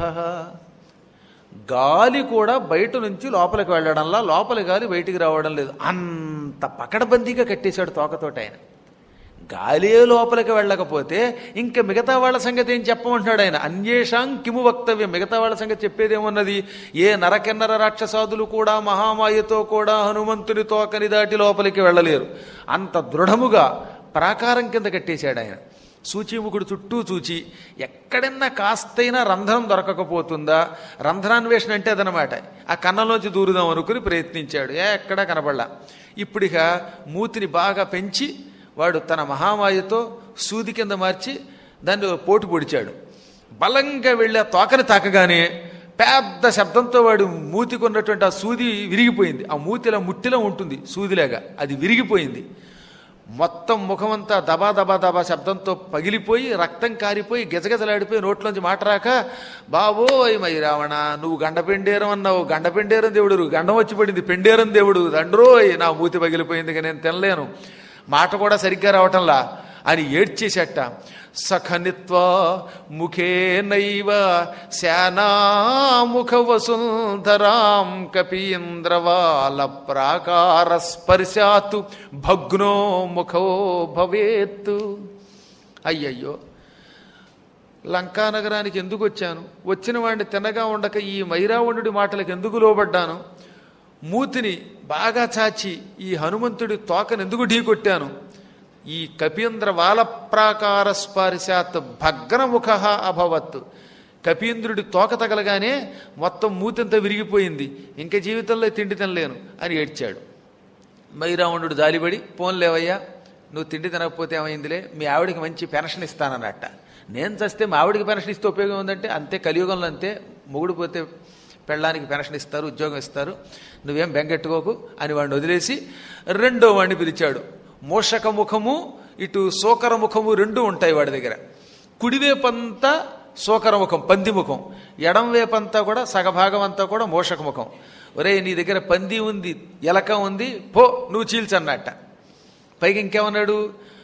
గాలి కూడా బయట నుంచి లోపలికి వెళ్ళడంలా లోపలి గాలి బయటికి రావడం లేదు అంత పకడబందీగా కట్టేశాడు తోకతోటి ఆయన గాలే లోపలికి వెళ్ళకపోతే ఇంకా మిగతా వాళ్ళ సంగతి ఏం చెప్పమంటున్నాడు ఆయన అన్యేషాం కిము వక్తవ్యం మిగతా వాళ్ళ సంగతి చెప్పేదేమున్నది ఏ నరకెన్నర రాక్షసాదులు కూడా మహామాయతో కూడా హనుమంతుని తోకని దాటి లోపలికి వెళ్ళలేరు అంత దృఢముగా ప్రాకారం కింద కట్టేశాడు ఆయన సూచీముఖుడు చుట్టూ చూచి ఎక్కడన్నా కాస్తైనా రంధ్రం దొరకకపోతుందా రంధ్రాన్వేషణ అంటే అదనమాట ఆ కన్నంలోంచి దూరుదాం అనుకుని ప్రయత్నించాడు ఏ ఎక్కడా కనబడలా ఇప్పుడిక మూతిని బాగా పెంచి వాడు తన మహామాయతో సూది కింద మార్చి దాన్ని పోటు పొడిచాడు బలంగా వెళ్ళి ఆ తోకని తాకగానే పెద్ద శబ్దంతో వాడు మూతికున్నటువంటి ఆ సూది విరిగిపోయింది ఆ మూతిలా ముట్టిలో ఉంటుంది సూదిలాగా అది విరిగిపోయింది మొత్తం ముఖమంతా దబా దబా దబా శబ్దంతో పగిలిపోయి రక్తం కారిపోయి గజగజలాడిపోయి నోట్లోంచి మాట రాక బాబోయ్ మై రావణ నువ్వు గండపెండేరం అన్నావు గండపెండేరం దేవుడు గండం వచ్చి పడింది పెండేరం దేవుడు దండ్రోయ్ నా మూతి పగిలిపోయింది ఇక నేను తినలేను మాట కూడా సరిగ్గా రావటంలా అని ఏడ్చేసేట సఖనిత్వా ముఖేనైవ శానాముఖ వసుంధరాం కపీంద్రవాల ప్రాకార స్పర్శాతు భగ్నో ముఖో భవేత్తు అయ్యయ్యో లంకానగరానికి ఎందుకు వచ్చాను వచ్చిన వాడిని తినగా ఉండక ఈ మైరావణుడి మాటలకు ఎందుకు లోబడ్డాను మూతిని బాగా చాచి ఈ హనుమంతుడి తోకను ఎందుకు ఢీకొట్టాను ఈ కపీంద్ర వాలప్రాకార స్పర్శాత్ భగ్నముఖ అభవత్ కపీంద్రుడి తోక తగలగానే మొత్తం మూతంతా విరిగిపోయింది ఇంకా జీవితంలో తిండి తినలేను అని ఏడ్చాడు మైరావణుడు జాలిపడి పోన్లేవయ్యా నువ్వు తిండి తినకపోతే ఏమైందిలే మీ ఆవిడికి మంచి పెన్షన్ ఇస్తానన్నట్ట నేను చస్తే మా ఆవిడికి పెన్షన్ ఇస్తే ఉపయోగం ఉందంటే అంతే కలియుగంలో అంతే మొగుడు పోతే పెళ్ళానికి పెన్షన్ ఇస్తారు ఉద్యోగం ఇస్తారు నువ్వేం బెంగెట్టుకోకు అని వాడిని వదిలేసి రెండో వాడిని పిలిచాడు మూషక ముఖము ఇటు సోకర ముఖము రెండు ఉంటాయి వాడి దగ్గర కుడివేపంతా సోకర ముఖం పంది ముఖం ఎడం వేపంతా కూడా సగభాగం అంతా కూడా మూషక ముఖం ఒరే నీ దగ్గర పంది ఉంది ఎలక ఉంది పో నువ్వు చీల్చన్నట్ట పైకి ఇంకేమన్నాడు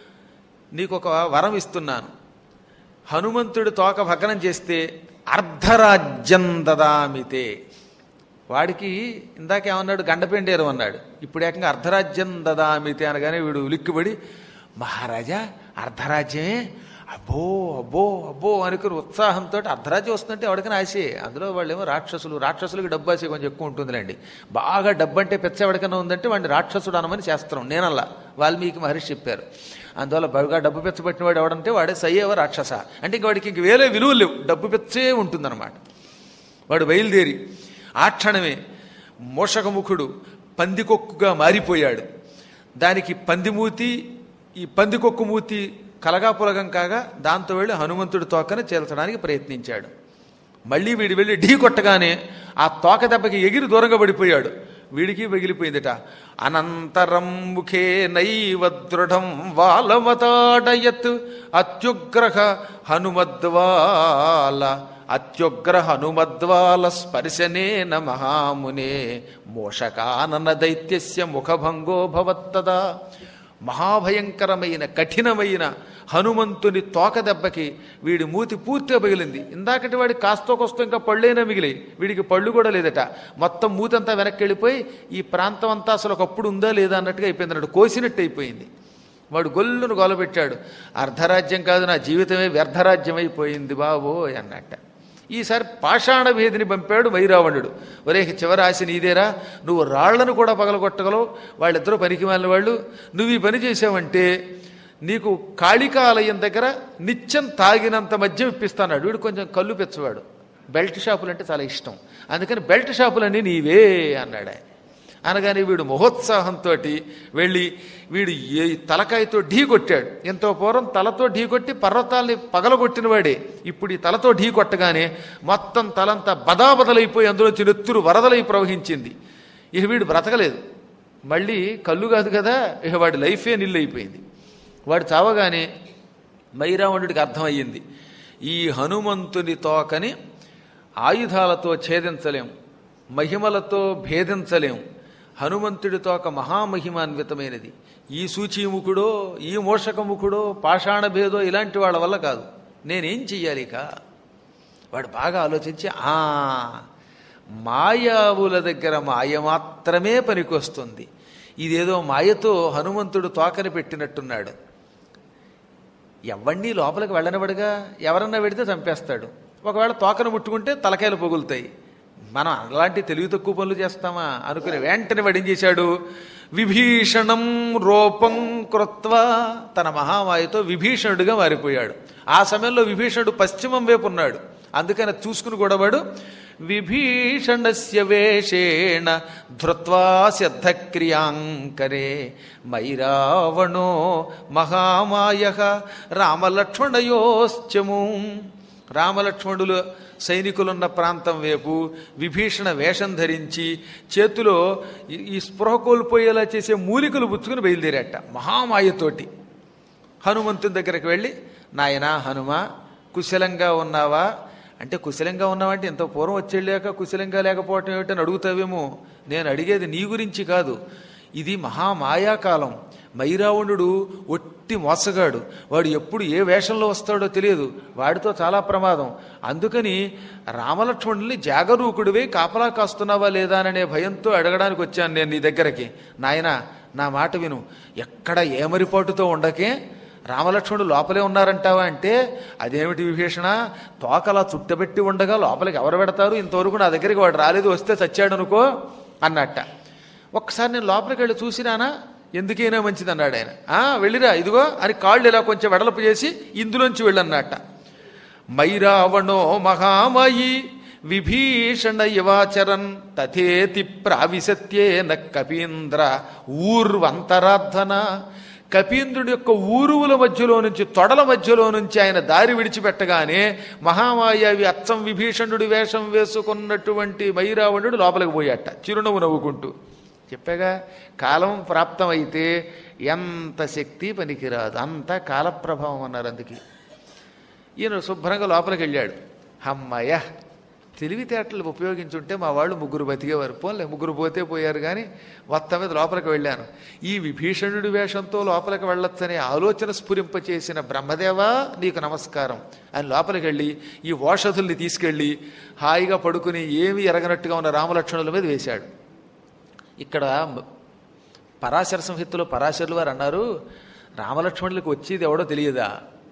నీకు ఒక వరం ఇస్తున్నాను హనుమంతుడి తోక భగ్నం చేస్తే అర్ధరాజ్యం దదామితే వాడికి ఇందాకేమన్నాడు గండపెండేరు అన్నాడు ఇప్పుడు ఏకంగా అర్ధరాజ్యం దదామితే అనగానే వీడు ఉలిక్కిపడి మహారాజా అర్ధరాజ్యమే అబ్బో అబ్బో అబ్బో అనుకుని ఉత్సాహంతో అర్ధరాజ్యం వస్తుంటే ఎవరికైనా ఆశే అందులో వాళ్ళేమో రాక్షసులు రాక్షసులకి డబ్బు ఆశ కొంచెం ఎక్కువ ఉంటుందిలేండి బాగా డబ్బు అంటే పెచ్చ ఎవరికైనా ఉందంటే వాడిని రాక్షసుడు అనమని చేస్తున్నాం నేనల్లా వాల్మీకి మహర్షి చెప్పారు అందువల్ల బాగా డబ్బు పెచ్చబట్టిన వాడు ఎవడంటే వాడే సయ్యేవ రాక్షస అంటే ఇంక వాడికి ఇంక వేరే విలువలు లేవు డబ్బు పెచ్చే ఉంటుందన్నమాట వాడు బయలుదేరి ఆ క్షణమే మోషకముఖుడు పందికొక్కుగా మారిపోయాడు దానికి పందిమూతి ఈ పందికొక్కు మూతి కలగాపులగం కాగా దాంతో వెళ్ళి హనుమంతుడి తోకను చేల్చడానికి ప్రయత్నించాడు మళ్ళీ వీడి వెళ్ళి ఢీ కొట్టగానే ఆ తోక దెబ్బకి ఎగిరి దూరంగా పడిపోయాడు వీడికి పగిలిపోయిందిట అనంతరం ముఖే నైవ దృఢం వాలమతాడయత్ అత్యుగ్రహ హనుమద్వాల అత్యుగ్ర హనుమద్వాల స్పర్శనేన మహామునే మోషకానన దైత్యస్య ముఖభంగో భవత్తదా మహాభయంకరమైన కఠినమైన హనుమంతుని తోక దెబ్బకి వీడి మూతి పూర్తిగా పగిలింది ఇందాకటి వాడి కాస్తో కొస్తో ఇంకా పళ్ళైనా మిగిలి వీడికి పళ్ళు కూడా లేదట మొత్తం మూతంతా వెనక్కి వెళ్ళిపోయి ఈ ప్రాంతం అంతా అసలు ఒకప్పుడు ఉందా లేదా అన్నట్టుగా అయిపోయింది అన్నట్టు కోసినట్టు అయిపోయింది వాడు గొల్లును గొలబెట్టాడు అర్ధరాజ్యం కాదు నా జీవితమే వ్యర్థరాజ్యం అయిపోయింది బాబో అన్నట్ట ఈసారి పాషాణ భేదిని పంపాడు వైరావణుడు ఒరే చివరి ఆశ నీదేరా నువ్వు రాళ్లను కూడా పగలగొట్టగలవు వాళ్ళిద్దరూ పనికి మాలిన వాళ్ళు నువ్వు ఈ పని చేసావంటే నీకు కాళికాలయం దగ్గర నిత్యం తాగినంత మద్యం ఇప్పిస్తాడు వీడు కొంచెం కళ్ళు పెచ్చవాడు బెల్ట్ షాపులు అంటే చాలా ఇష్టం అందుకని బెల్ట్ షాపులన్నీ నీవే అన్నాడు ఆయన అనగానే వీడు మహోత్సాహంతో వెళ్ళి వీడు ఏ తలకాయతో ఢీ కొట్టాడు ఎంతో పూర్వం తలతో ఢీ కొట్టి పర్వతాల్ని పగలగొట్టిన వాడే ఇప్పుడు ఈ తలతో ఢీ కొట్టగానే మొత్తం తలంతా బదాబదలైపోయి అందులో చిరుత్తురు వరదలై ప్రవహించింది ఇక వీడు బ్రతకలేదు మళ్ళీ కళ్ళు కాదు కదా ఇక వాడి లైఫే నిల్లైపోయింది వాడు చావగానే మైరావణుడికి అర్థమయ్యింది ఈ హనుమంతుని తోకని ఆయుధాలతో ఛేదించలేం మహిమలతో భేదించలేం హనుమంతుడితో ఒక మహామహిమాన్వితమైనది ఈ సూచీముఖుడో ఈ మోషకముఖుడో పాషాణ భేదో ఇలాంటి వాళ్ళ వల్ల కాదు నేనేం చెయ్యాలి ఇక వాడు బాగా ఆలోచించి ఆ మాయావుల దగ్గర మాయ మాత్రమే పనికొస్తుంది ఇదేదో మాయతో హనుమంతుడు తోకని పెట్టినట్టున్నాడు ఎవణ్ణి లోపలికి వెళ్ళనివాడుగా ఎవరన్నా పెడితే చంపేస్తాడు ఒకవేళ తోకను ముట్టుకుంటే తలకాయలు పొగులుతాయి మనం అలాంటి తెలివి తక్కువ పనులు చేస్తామా అనుకుని వెంటనే వాడు ఏం చేశాడు విభీషణం రూపం కృత్వా తన మహామాయతో విభీషణుడిగా మారిపోయాడు ఆ సమయంలో విభీషణుడు పశ్చిమం వైపు ఉన్నాడు అందుకని అది చూసుకుని కూడా వాడు విభీషణస్య వేషేణ ధృత్వా సిద్ధక్రియాంకరే మైరావణో మహామాయ రామలక్ష్మణయోశ్చము రామలక్ష్మణులు సైనికులున్న ప్రాంతం వైపు విభీషణ వేషం ధరించి చేతిలో ఈ- ఈ స్పృహ కోల్పోయేలా చేసే మూలికలు పుచ్చుకుని బయలుదేరాట మహామాయతోటి హనుమంతుని దగ్గరికి వెళ్ళి నాయనా హనుమ కుశలంగా ఉన్నావా అంటే కుశలంగా ఉన్నావంటే ఇంత పూర్వం వచ్చేళ్ళాక కుశలంగా లేకపోవటం ఏమిటని అడుగుతావేమో నేను అడిగేది నీ గురించి కాదు ఇది మహామాయాకాలం మైరావణుడు ఒట్టి మోసగాడు వాడు ఎప్పుడు ఏ వేషంలో వస్తాడో తెలియదు వాడితో చాలా ప్రమాదం అందుకని రామలక్ష్మణుల్ని జాగరూకుడివే కాపలా కాస్తున్నావా లేదా అనే భయంతో అడగడానికి వచ్చాను నేను నీ దగ్గరకి నాయన నా మాట విను ఎక్కడ ఏమరిపాటుతో ఉండకే రామలక్ష్మణుడు లోపలే ఉన్నారంటావా అంటే అదేమిటి విభీషణ తోకలా చుట్టబెట్టి ఉండగా లోపలికి ఎవరు పెడతారు ఇంతవరకు నా దగ్గరికి వాడు రాలేదు వస్తే చచ్చాడు అనుకో అన్నట్ట ఒక్కసారి నేను లోపలికి వెళ్ళి చూసినానా ఎందుకైనా మంచిది అన్నాడు ఆయన "ఆ, వెళ్ళిరా ఇదిగో అని కాళ్ళు ఇలా కొంచెం వెడల్పు చేసి ఇందులోంచి వెళ్ళన్నట్ట మైరావణో మహామయి విభీషణ ఇవాచరన్ తథేతి ప్రావిశత్యేన కపీంద్ర ఊర్వంతరాధన కపీంద్రుడి యొక్క ఊరువుల మధ్యలో నుంచి తొడల మధ్యలో నుంచి ఆయన దారి విడిచిపెట్టగానే మహామాయావి అచ్చం విభీషణుడి వేషం వేసుకున్నటువంటి మైరావణుడు లోపలికి పోయాట చిరునవ్వు నవ్వుకుంటూ చెప్పాగా కాలం ప్రాప్తమైతే ఎంత శక్తి పనికిరాదు అంత కాలప్రభావం అన్నారు అందుకే ఈయన శుభ్రంగా లోపలికి వెళ్ళాడు అమ్మయ్య తెలివితేటలు ఉపయోగించుంటే మా వాళ్ళు ముగ్గురు బతికేవారు పోన్లే ముగ్గురు పోతే పోయారు కానీ మొత్తం మీద లోపలికి వెళ్ళాను ఈ విభీషణుడి వేషంతో లోపలికి వెళ్ళొచ్చనే ఆలోచన స్ఫురింపచేసిన బ్రహ్మదేవా నీకు నమస్కారం అని లోపలికి వెళ్ళి ఈ ఓషధుల్ని తీసుకెళ్ళి హాయిగా పడుకుని ఏమీ ఎరగనట్టుగా ఉన్న రామలక్ష్మణుల మీద వేశాడు ఇక్కడ పరాశర సంహితలో పరాశరులు వారు అన్నారు రామలక్ష్మణులకు వచ్చేది ఎవడో తెలియదా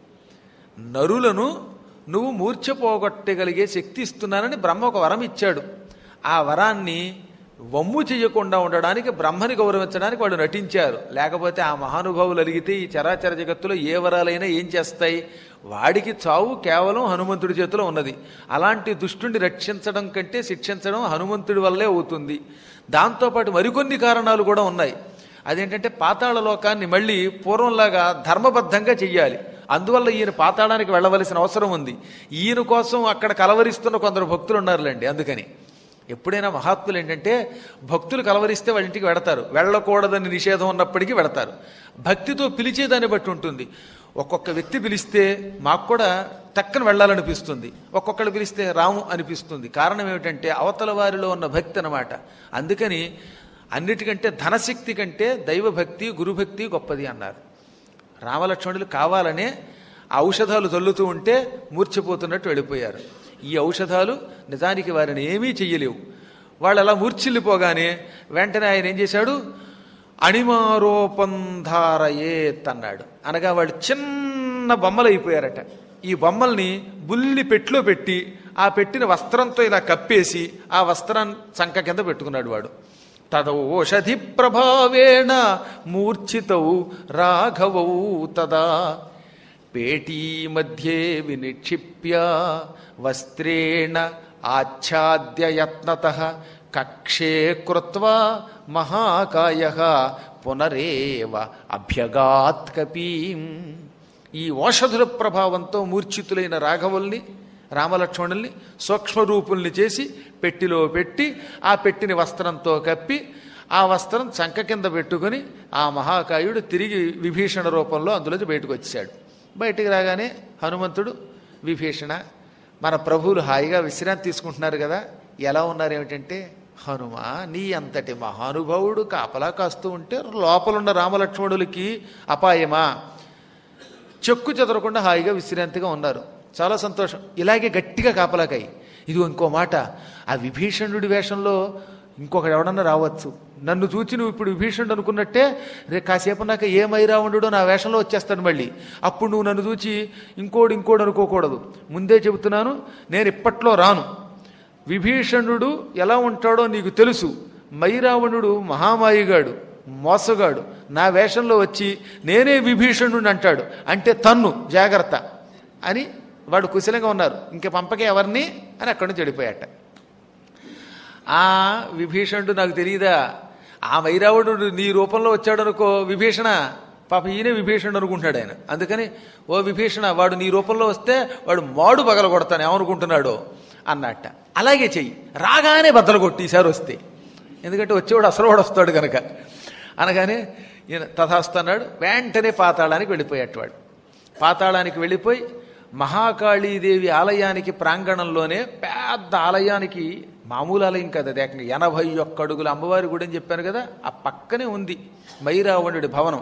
నరులను నువ్వు మూర్ఛపోగొట్టగలిగే శక్తి ఇస్తున్నానని బ్రహ్మ ఒక వరం ఇచ్చాడు ఆ వరాన్ని వమ్ము చేయకుండా ఉండడానికి బ్రహ్మని గౌరవించడానికి వాళ్ళు నటించారు లేకపోతే ఆ మహానుభావులు అలిగితే ఈ చరాచర జగత్తులో ఏ వరాలైనా ఏం చేస్తాయి వాడికి చావు కేవలం హనుమంతుడి చేతిలో ఉన్నది అలాంటి దుష్టుని రక్షించడం కంటే శిక్షించడం హనుమంతుడి వల్లే అవుతుంది దాంతోపాటు మరికొన్ని కారణాలు కూడా ఉన్నాయి అదేంటంటే పాతాళ లోకాన్ని మళ్ళీ పూర్వంలాగా ధర్మబద్ధంగా చెయ్యాలి అందువల్ల ఈయన పాతాళానికి వెళ్ళవలసిన అవసరం ఉంది ఈయన కోసం అక్కడ కలవరిస్తున్న కొందరు భక్తులు ఉన్నారులేండి అందుకని ఎప్పుడైనా మహాత్ములు ఏంటంటే భక్తులు కలవరిస్తే వాళ్ళ ఇంటికి వెడతారు వెళ్ళకూడదని నిషేధం ఉన్నప్పటికీ వెడతారు భక్తితో పిలిచేదాన్ని బట్టి ఉంటుంది ఒక్కొక్క వ్యక్తి పిలిస్తే మాకు కూడా టక్కన వెళ్ళాలనిపిస్తుంది ఒక్కొక్కళ్ళు పిలిస్తే రాము అనిపిస్తుంది కారణం ఏమిటంటే అవతల వారిలో ఉన్న భక్తి అన్నమాట అందుకని అన్నిటికంటే ధనశక్తి కంటే దైవభక్తి గురుభక్తి గొప్పది అన్నారు రామలక్ష్మణులు కావాలనే ఆ ఔషధాలు చల్లుతూ ఉంటే మూర్ఛపోతున్నట్టు వెళ్ళిపోయారు ఈ ఔషధాలు నిజానికి వారిని ఏమీ చెయ్యలేవు వాళ్ళు అలా మూర్ఛిల్లిపోగానే వెంటనే ఆయన ఏం చేశాడు అణిమారోపంధారయేత్ అన్నాడు అనగా వాళ్ళు చిన్న బొమ్మలు అయిపోయారట ఈ బొమ్మల్ని బుల్లి పెట్టులో పెట్టి ఆ పెట్టిన వస్త్రంతో ఇలా కప్పేసి ఆ వస్త్రాన్ని చంక కింద పెట్టుకున్నాడు వాడు తదౌషధి ప్రభావేణ మూర్ఛితౌ రాఘవౌ తదా పేటీ మధ్యే వినిక్షిప్య వస్త్రేణ ఆచ్ఛాద్యయత్నత కక్షే కృత్వా మహాకాయ పునరేవ అభ్యగాత్ కపీం ఈ ఓషధుల ప్రభావంతో మూర్ఛితులైన రాఘవుల్ని రామలక్ష్మణుల్ని సూక్ష్మరూపుల్ని చేసి పెట్టిలో పెట్టి ఆ పెట్టిని వస్త్రంతో కప్పి ఆ వస్త్రం చంక కింద పెట్టుకుని ఆ మహాకాయుడు తిరిగి విభీషణ రూపంలో అందులోంచి బయటకు వచ్చాడు బయటికి రాగానే హనుమంతుడు విభీషణ మన ప్రభువులు హాయిగా విశ్రాంతి తీసుకుంటున్నారు కదా ఎలా ఉన్నారు ఏమిటంటే హనుమా నీ అంతటి మహానుభావుడు కాపలా కాస్తూ ఉంటే లోపలున్న రామలక్ష్మణులకి అపాయమా చెక్కు చెదరకుండా హాయిగా విశ్రాంతిగా ఉన్నారు చాలా సంతోషం ఇలాగే గట్టిగా కాపలాకాయి ఇది ఇంకో మాట ఆ విభీషణుడి వేషంలో ఇంకొకడు ఎవడన్నా రావచ్చు నన్ను చూచి నువ్వు ఇప్పుడు విభీషణుడు అనుకున్నట్టే రేపు కాసేపు నాకు ఏ మైరావణుడో నా వేషంలో వచ్చేస్తాడు మళ్ళీ అప్పుడు నువ్వు నన్ను చూచి ఇంకోడు ఇంకోడు అనుకోకూడదు ముందే చెబుతున్నాను నేను ఇప్పట్లో రాను విభీషణుడు ఎలా ఉంటాడో నీకు తెలుసు మైరావణుడు మహామాయిగాడు మోసగాడు నా వేషంలో వచ్చి నేనే విభీషణుడు అంటాడు అంటే తన్ను జాగ్రత్త అని వాడు కుశలంగా ఉన్నారు ఇంక పంపకే ఎవరిని అని అక్కడి నుంచి వెళ్ళిపోయాట ఆ విభీషణుడు నాకు తెలియదా ఆ మైరావణుడు నీ రూపంలో వచ్చాడు అనుకో విభీషణ పాప ఈయనే విభీషణుడు అనుకుంటున్నాడు ఆయన అందుకని ఓ విభీషణ వాడు నీ రూపంలో వస్తే వాడు మాడు పగల కొడతాను ఏమనుకుంటున్నాడో అన్నట్ట అలాగే చెయ్యి రాగానే బద్దలు కొట్టి ఈసారి వస్తే ఎందుకంటే వచ్చేవాడు అసలు వాడు వస్తాడు కనుక అనగానే ఈయన తథాస్తన్నాడు వెంటనే పాతాళానికి వెళ్ళిపోయాడు వాడు పాతాళానికి వెళ్ళిపోయి మహాకాళీదేవి ఆలయానికి ప్రాంగణంలోనే పెద్ద ఆలయానికి మామూలు ఆలయం కదా అది ఏకంగా ఎనభై ఒక్క అడుగుల అమ్మవారి గుడి అని చెప్పాను కదా ఆ పక్కనే ఉంది మైరావణుడి భవనం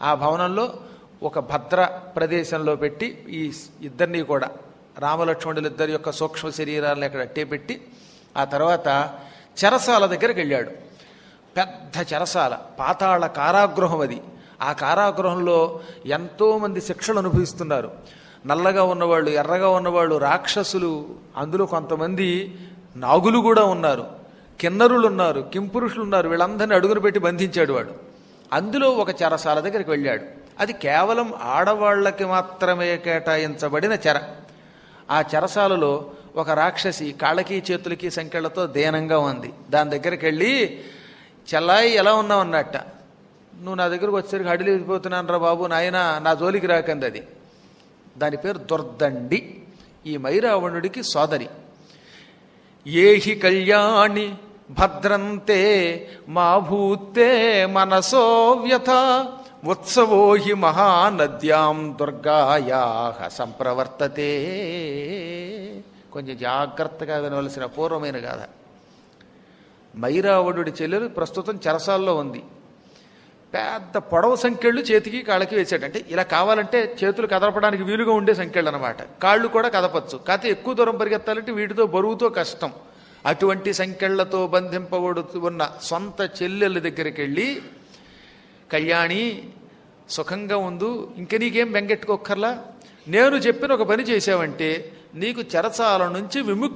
ఆ భవనంలో ఒక భద్ర ప్రదేశంలో పెట్టి ఈ ఇద్దరిని కూడా రామలక్ష్మణులు ఇద్దరి యొక్క సూక్ష్మ శరీరాలను అక్కడ అట్టే పెట్టి ఆ తర్వాత చెరసాల దగ్గరికి వెళ్ళాడు పెద్ద చెరసాల పాతాళ కారాగృహం అది ఆ కారాగృహంలో ఎంతోమంది శిక్షలు అనుభవిస్తున్నారు నల్లగా ఉన్నవాళ్ళు ఎర్రగా ఉన్నవాళ్ళు రాక్షసులు అందులో కొంతమంది నాగులు కూడా ఉన్నారు కిన్నరులు ఉన్నారు కింపురుషులు ఉన్నారు వీళ్ళందరినీ అడుగును పెట్టి బంధించాడు వాడు అందులో ఒక చెరసాల దగ్గరికి వెళ్ళాడు అది కేవలం ఆడవాళ్ళకి మాత్రమే కేటాయించబడిన చెర ఆ చెరసాలలో ఒక రాక్షసి కాళ్ళకి చేతులకి సంఖ్యలతో దీనంగా ఉంది దాని దగ్గరికి వెళ్ళి చెల్లాయి ఎలా ఉన్నావు అన్నట్ట నువ్వు నా దగ్గరకు వచ్చేసరికి అడిలిపోతున్నాను రా బాబు నాయన నా జోలికి రాకంది అది దాని పేరు దుర్దండి ఈ మైరావణుడికి సోదరి ఏహి కళ్యాణి భద్రంతే మా భూతే మనసో వ్యథ ఉత్సవో హి మహానద్యాం దుర్గాయా సంప్రవర్తతే కొంచెం జాగ్రత్తగా వినవలసిన పూర్వమైన గాథ మైరావణుడి చెల్లెలు ప్రస్తుతం చెరసాల్లో ఉంది పెద్ద పొడవు సంఖ్యళ్ళు చేతికి కాళ్ళకి వేసాడు అంటే ఇలా కావాలంటే చేతులు కదపడానికి వీలుగా ఉండే సంఖ్యలు అనమాట కాళ్ళు కూడా కదపచ్చు కాకపోతే ఎక్కువ దూరం పరిగెత్తాలంటే వీటితో బరువుతో కష్టం అటువంటి సంఖ్యలతో బంధింపబడు ఉన్న సొంత చెల్లెల దగ్గరికి వెళ్ళి కళ్యాణి సుఖంగా ఉందు ఇంక నీకేం బెంగెట్టుకోక్కర్లా నేను చెప్పిన ఒక పని చేసావంటే నీకు చెరసాల నుంచి విముక్తి